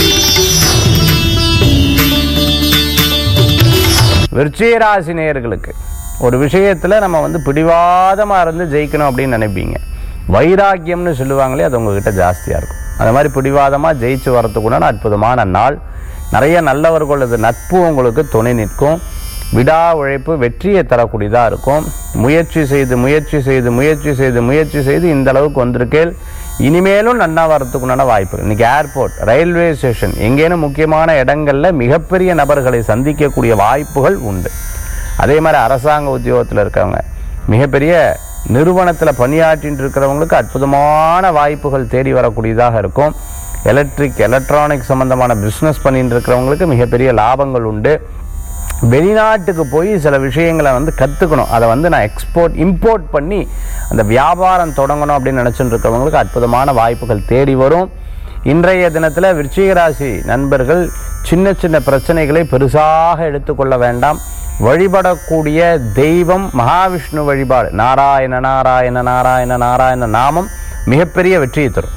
விருச்சிகராசி நேயர்களுக்கு ஒரு விஷயத்தில் நம்ம வந்து பிடிவாதமாக இருந்து ஜெயிக்கணும் அப்படின்னு நினைப்பீங்க வைராக்கியம்னு சொல்லுவாங்களே அது உங்ககிட்ட ஜாஸ்தியாக இருக்கும் அந்த மாதிரி பிடிவாதமாக ஜெயிச்சு வரத்துக்குண்டான அற்புதமான நாள் நிறைய நல்லவர்களது நட்பு உங்களுக்கு துணை நிற்கும் விடா உழைப்பு வெற்றியை தரக்கூடியதாக இருக்கும் முயற்சி செய்து முயற்சி செய்து முயற்சி செய்து முயற்சி செய்து இந்த அளவுக்கு வந்திருக்கேன் இனிமேலும் நன்னா வரத்துக்குண்டான வாய்ப்பு இன்னைக்கு ஏர்போர்ட் ரயில்வே ஸ்டேஷன் எங்கேனும் முக்கியமான இடங்கள்ல மிகப்பெரிய நபர்களை சந்திக்கக்கூடிய வாய்ப்புகள் உண்டு அதே மாதிரி அரசாங்க உத்தியோகத்தில் இருக்கவங்க மிகப்பெரிய நிறுவனத்தில் பணியாற்றிட்டு இருக்கிறவங்களுக்கு அற்புதமான வாய்ப்புகள் தேடி வரக்கூடியதாக இருக்கும் எலக்ட்ரிக் எலக்ட்ரானிக் சம்பந்தமான பிஸ்னஸ் பண்ணிட்டு இருக்கிறவங்களுக்கு மிகப்பெரிய லாபங்கள் உண்டு வெளிநாட்டுக்கு போய் சில விஷயங்களை வந்து கற்றுக்கணும் அதை வந்து நான் எக்ஸ்போர்ட் இம்போர்ட் பண்ணி அந்த வியாபாரம் தொடங்கணும் அப்படின்னு நினச்சிட்டு இருக்கிறவங்களுக்கு அற்புதமான வாய்ப்புகள் தேடி வரும் இன்றைய தினத்தில் விருச்சிக ராசி நண்பர்கள் சின்ன சின்ன பிரச்சனைகளை பெருசாக எடுத்துக்கொள்ள வேண்டாம் வழிபடக்கூடிய தெய்வம் மகாவிஷ்ணு வழிபாடு நாராயண நாராயண நாராயண நாராயண நாமம் மிகப்பெரிய வெற்றியை தரும்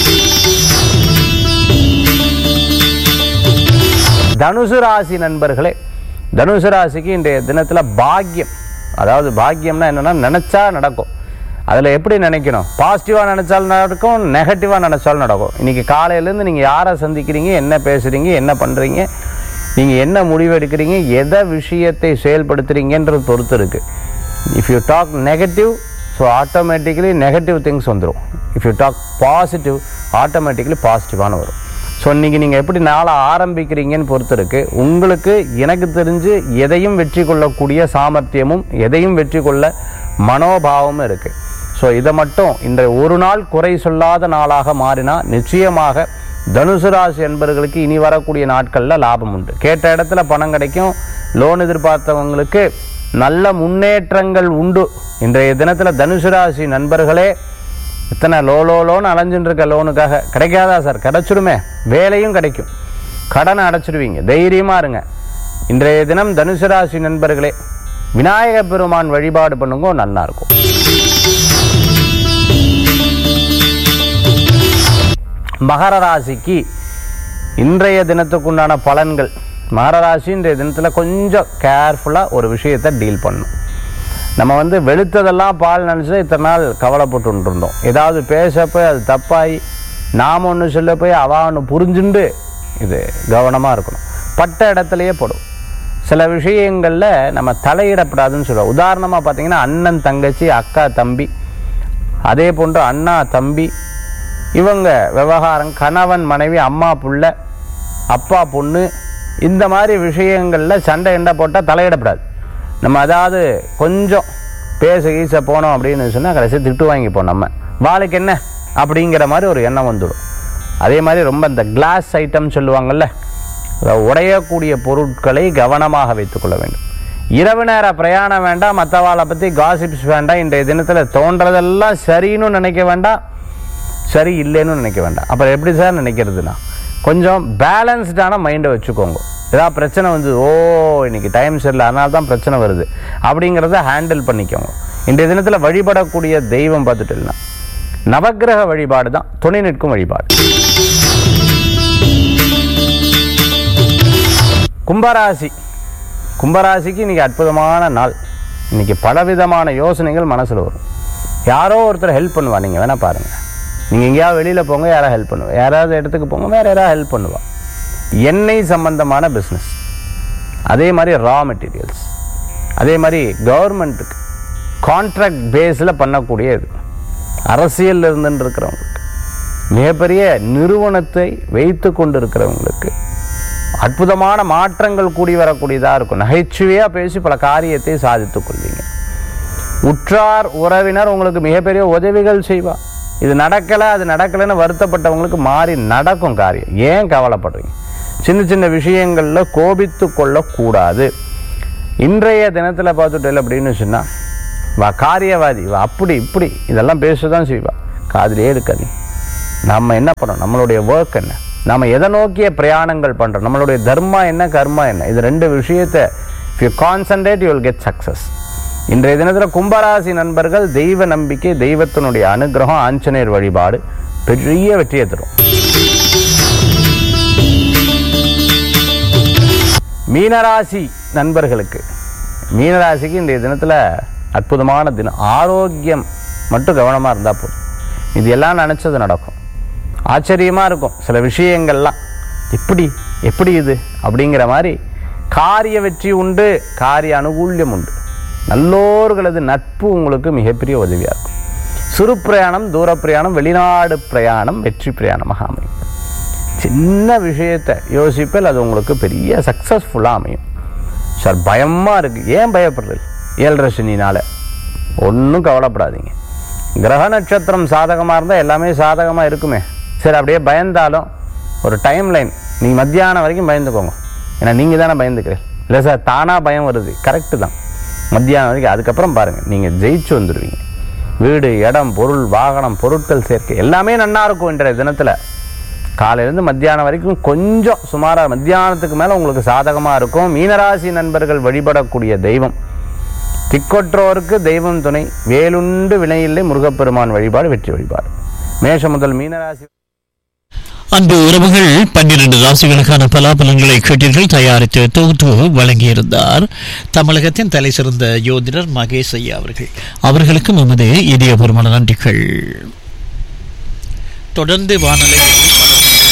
தனுசு ராசி நண்பர்களே தனுசு ராசிக்கு இன்றைய தினத்தில் பாக்கியம் அதாவது பாக்கியம்னா என்னன்னா நினைச்சா நடக்கும் அதில் எப்படி நினைக்கணும் பாசிட்டிவாக நினைச்சாலும் நடக்கும் நெகட்டிவாக நினைச்சாலும் நடக்கும் இன்னைக்கு காலையிலேருந்து நீங்கள் யாரை சந்திக்கிறீங்க என்ன பேசுகிறீங்க என்ன பண்ணுறீங்க நீங்கள் என்ன முடிவு எடுக்கிறீங்க எதை விஷயத்தை செயல்படுத்துறீங்கன்றது பொறுத்து இருக்குது if you talk negative so automatically negative things வந்துடும் if you talk positive automatically பாசிட்டிவான வரும் ஸோ இன்றைக்கி நீங்கள் எப்படி நாளை ஆரம்பிக்கிறீங்கன்னு பொறுத்து இருக்கு உங்களுக்கு எனக்கு தெரிஞ்சு எதையும் வெற்றி கொள்ளக்கூடிய சாமர்த்தியமும் எதையும் வெற்றி கொள்ள மனோபாவமும் இருக்குது ஸோ இதை மட்டும் இன்றைய ஒரு நாள் குறை சொல்லாத நாளாக மாறினா நிச்சயமாக தனுசு ராசி என்பவர்களுக்கு இனி வரக்கூடிய நாட்களில் லாபம் உண்டு கேட்ட இடத்துல பணம் கிடைக்கும் லோன் எதிர்பார்த்தவங்களுக்கு நல்ல முன்னேற்றங்கள் உண்டு இன்றைய தினத்தில் தனுசு ராசி நண்பர்களே இத்தனை லோ லோ லோன் அலைஞ்சுட்டு இருக்க லோனுக்காக கிடைக்காதா சார் கிடைச்சிருமே வேலையும் கிடைக்கும் கடனை அடைச்சிடுவீங்க தைரியமாக இருங்க இன்றைய தினம் தனுசு ராசி நண்பர்களே விநாயக பெருமான் வழிபாடு பண்ணுங்க நல்லா இருக்கும் மகர ராசிக்கு இன்றைய தினத்துக்குண்டான பலன்கள் மகர ராசி இன்றைய தினத்தில் கொஞ்சம் கேர்ஃபுல்லாக ஒரு விஷயத்தை டீல் பண்ணும் நம்ம வந்து வெளுத்ததெல்லாம் பால் நினச்சி இத்தனை நாள் கவலைப்பட்டு இருந்தோம் ஏதாவது பேச போய் அது தப்பாகி நாம் ஒன்று சொல்ல போய் அவ ஒன்று புரிஞ்சுண்டு இது கவனமாக இருக்கணும் பட்ட இடத்துலையே படும் சில விஷயங்களில் நம்ம தலையிடப்படாதுன்னு சொல்லுவோம் உதாரணமாக பார்த்தீங்கன்னா அண்ணன் தங்கச்சி அக்கா தம்பி அதே போன்று அண்ணா தம்பி இவங்க விவகாரம் கணவன் மனைவி அம்மா புள்ள அப்பா பொண்ணு இந்த மாதிரி விஷயங்களில் சண்டை எண்டை போட்டால் தலையிடப்படாது நம்ம அதாவது கொஞ்சம் பேச கீச போனோம் அப்படின்னு சொன்னால் கடைசி திட்டு வாங்கிப்போம் நம்ம வாளுக்கு என்ன அப்படிங்கிற மாதிரி ஒரு எண்ணம் வந்துடும் அதே மாதிரி ரொம்ப இந்த கிளாஸ் ஐட்டம் சொல்லுவாங்கல்ல அதாவது உடையக்கூடிய பொருட்களை கவனமாக வைத்துக்கொள்ள வேண்டும் இரவு நேர பிரயாணம் வேண்டாம் மற்றவாளை பற்றி காசிப்ஸ் வேண்டாம் இன்றைய தினத்தில் தோன்றதெல்லாம் சரின்னு நினைக்க வேண்டாம் சரி இல்லைன்னு நினைக்க வேண்டாம் அப்புறம் எப்படி சார் நினைக்கிறதுனா கொஞ்சம் பேலன்ஸ்டான மைண்டை வச்சுக்கோங்க ஏதாவது பிரச்சனை வந்து ஓ இன்னைக்கு டைம் சரியில்லை அதனால தான் பிரச்சனை வருது அப்படிங்கிறத ஹேண்டில் பண்ணிக்கோங்க இன்றைய தினத்தில் வழிபடக்கூடிய தெய்வம் பார்த்துட்டுனா நவக்கிரக வழிபாடு தான் துணை நிற்கும் வழிபாடு கும்பராசி கும்பராசிக்கு இன்னைக்கு அற்புதமான நாள் இன்னைக்கு பலவிதமான யோசனைகள் மனசில் வரும் யாரோ ஒருத்தர் ஹெல்ப் பண்ணுவா நீங்கள் வேணால் பாருங்கள் நீங்கள் எங்கேயாவது வெளியில் போங்க யாராவது ஹெல்ப் பண்ணுவா யாராவது இடத்துக்கு போங்க வேறு யாராவது ஹெல்ப் பண்ணுவா எண்ணெய் சம்பந்தமான பிஸ்னஸ் அதே மாதிரி ரா மெட்டீரியல்ஸ் அதே மாதிரி கவர்மெண்ட்டுக்கு கான்ட்ராக்ட் பேஸில் பண்ணக்கூடிய இது அரசியலில் இருந்துட்டு இருக்கிறவங்களுக்கு மிகப்பெரிய நிறுவனத்தை வைத்து கொண்டு இருக்கிறவங்களுக்கு அற்புதமான மாற்றங்கள் கூடி வரக்கூடியதாக இருக்கும் நகைச்சுவையாக பேசி பல காரியத்தை சாதித்துக் கொள்வீங்க உற்றார் உறவினர் உங்களுக்கு மிகப்பெரிய உதவிகள் செய்வா இது நடக்கலை அது நடக்கலைன்னு வருத்தப்பட்டவங்களுக்கு மாறி நடக்கும் காரியம் ஏன் கவலைப்படுறீங்க சின்ன சின்ன விஷயங்களில் கோபித்து கொள்ளக்கூடாது இன்றைய தினத்தில் பார்த்துட்டேன் அப்படின்னு சொன்னால் வா காரியவாதி வா அப்படி இப்படி இதெல்லாம் பேச தான் செய்வா காதிலே இருக்காது நம்ம என்ன பண்ணோம் நம்மளுடைய ஒர்க் என்ன நம்ம எதை நோக்கிய பிரயாணங்கள் பண்ணுறோம் நம்மளுடைய தர்மா என்ன கர்மா என்ன இது ரெண்டு விஷயத்தை if you concentrate you will get success இன்றைய தினத்தில் கும்பராசி நண்பர்கள் தெய்வ நம்பிக்கை தெய்வத்தினுடைய அனுகிரகம் ஆஞ்சநேயர் வழிபாடு பெரிய வெற்றியை தரும் மீனராசி நண்பர்களுக்கு மீனராசிக்கு இன்றைய தினத்தில் அற்புதமான தினம் ஆரோக்கியம் மட்டும் கவனமாக இருந்தால் போதும் இது எல்லாம் நினச்சது நடக்கும் ஆச்சரியமாக இருக்கும் சில விஷயங்கள்லாம் எப்படி எப்படி இது அப்படிங்கிற மாதிரி காரிய வெற்றி உண்டு காரிய அனுகூல்யம் உண்டு நல்லோர்களது நட்பு உங்களுக்கு மிகப்பெரிய உதவியாக இருக்கும் சிறு பிரயாணம் தூர பிரயாணம் வெளிநாடு பிரயாணம் வெற்றி பிரயாணமாக அமையும் சின்ன விஷயத்தை யோசிப்பில் அது உங்களுக்கு பெரிய சக்ஸஸ்ஃபுல்லாக அமையும் சார் பயமாக இருக்குது ஏன் பயப்படுறது ஏழரை சனினால ஒன்றும் கவலைப்படாதீங்க கிரக நட்சத்திரம் சாதகமாக இருந்தால் எல்லாமே சாதகமாக இருக்குமே சரி அப்படியே பயந்தாலும் ஒரு டைம் லைன் நீங்கள் மத்தியானம் வரைக்கும் பயந்துக்கோங்க ஏன்னா நீங்கள் தானே பயந்துக்கிறீங்க இல்லை சார் தானாக பயம் வருது கரெக்டு தான் மத்தியானம் வரைக்கும் அதுக்கப்புறம் பாருங்கள் நீங்கள் ஜெயிச்சு வந்துடுவீங்க வீடு இடம் பொருள் வாகனம் பொருட்கள் சேர்க்கை எல்லாமே நன்னா இருக்கும் இன்றைய தினத்தில் காலையிலேருந்து மத்தியானம் வரைக்கும் கொஞ்சம் சுமாராக மத்தியானத்துக்கு மேலே உங்களுக்கு சாதகமாக இருக்கும் மீனராசி நண்பர்கள் வழிபடக்கூடிய தெய்வம் திக்கொற்றோருக்கு தெய்வம் துணை வேலுண்டு வினையில்லை முருகப்பெருமான் வழிபாடு வெற்றி வழிபாடு மேஷம் முதல் மீனராசி அன்பு உறவுகள் பன்னிரண்டு ராசிகளுக்கான பலாபலன்களை கேட்டீர்கள் தயாரித்து தொகுத்து வழங்கியிருந்தார் தமிழகத்தின் தலை சிறந்த யோதிடர் மகேஷ் ஐயா அவர்கள் அவர்களுக்கும் எமது இதயபூர்வமான நன்றிகள் தொடர்ந்து வானொலியில்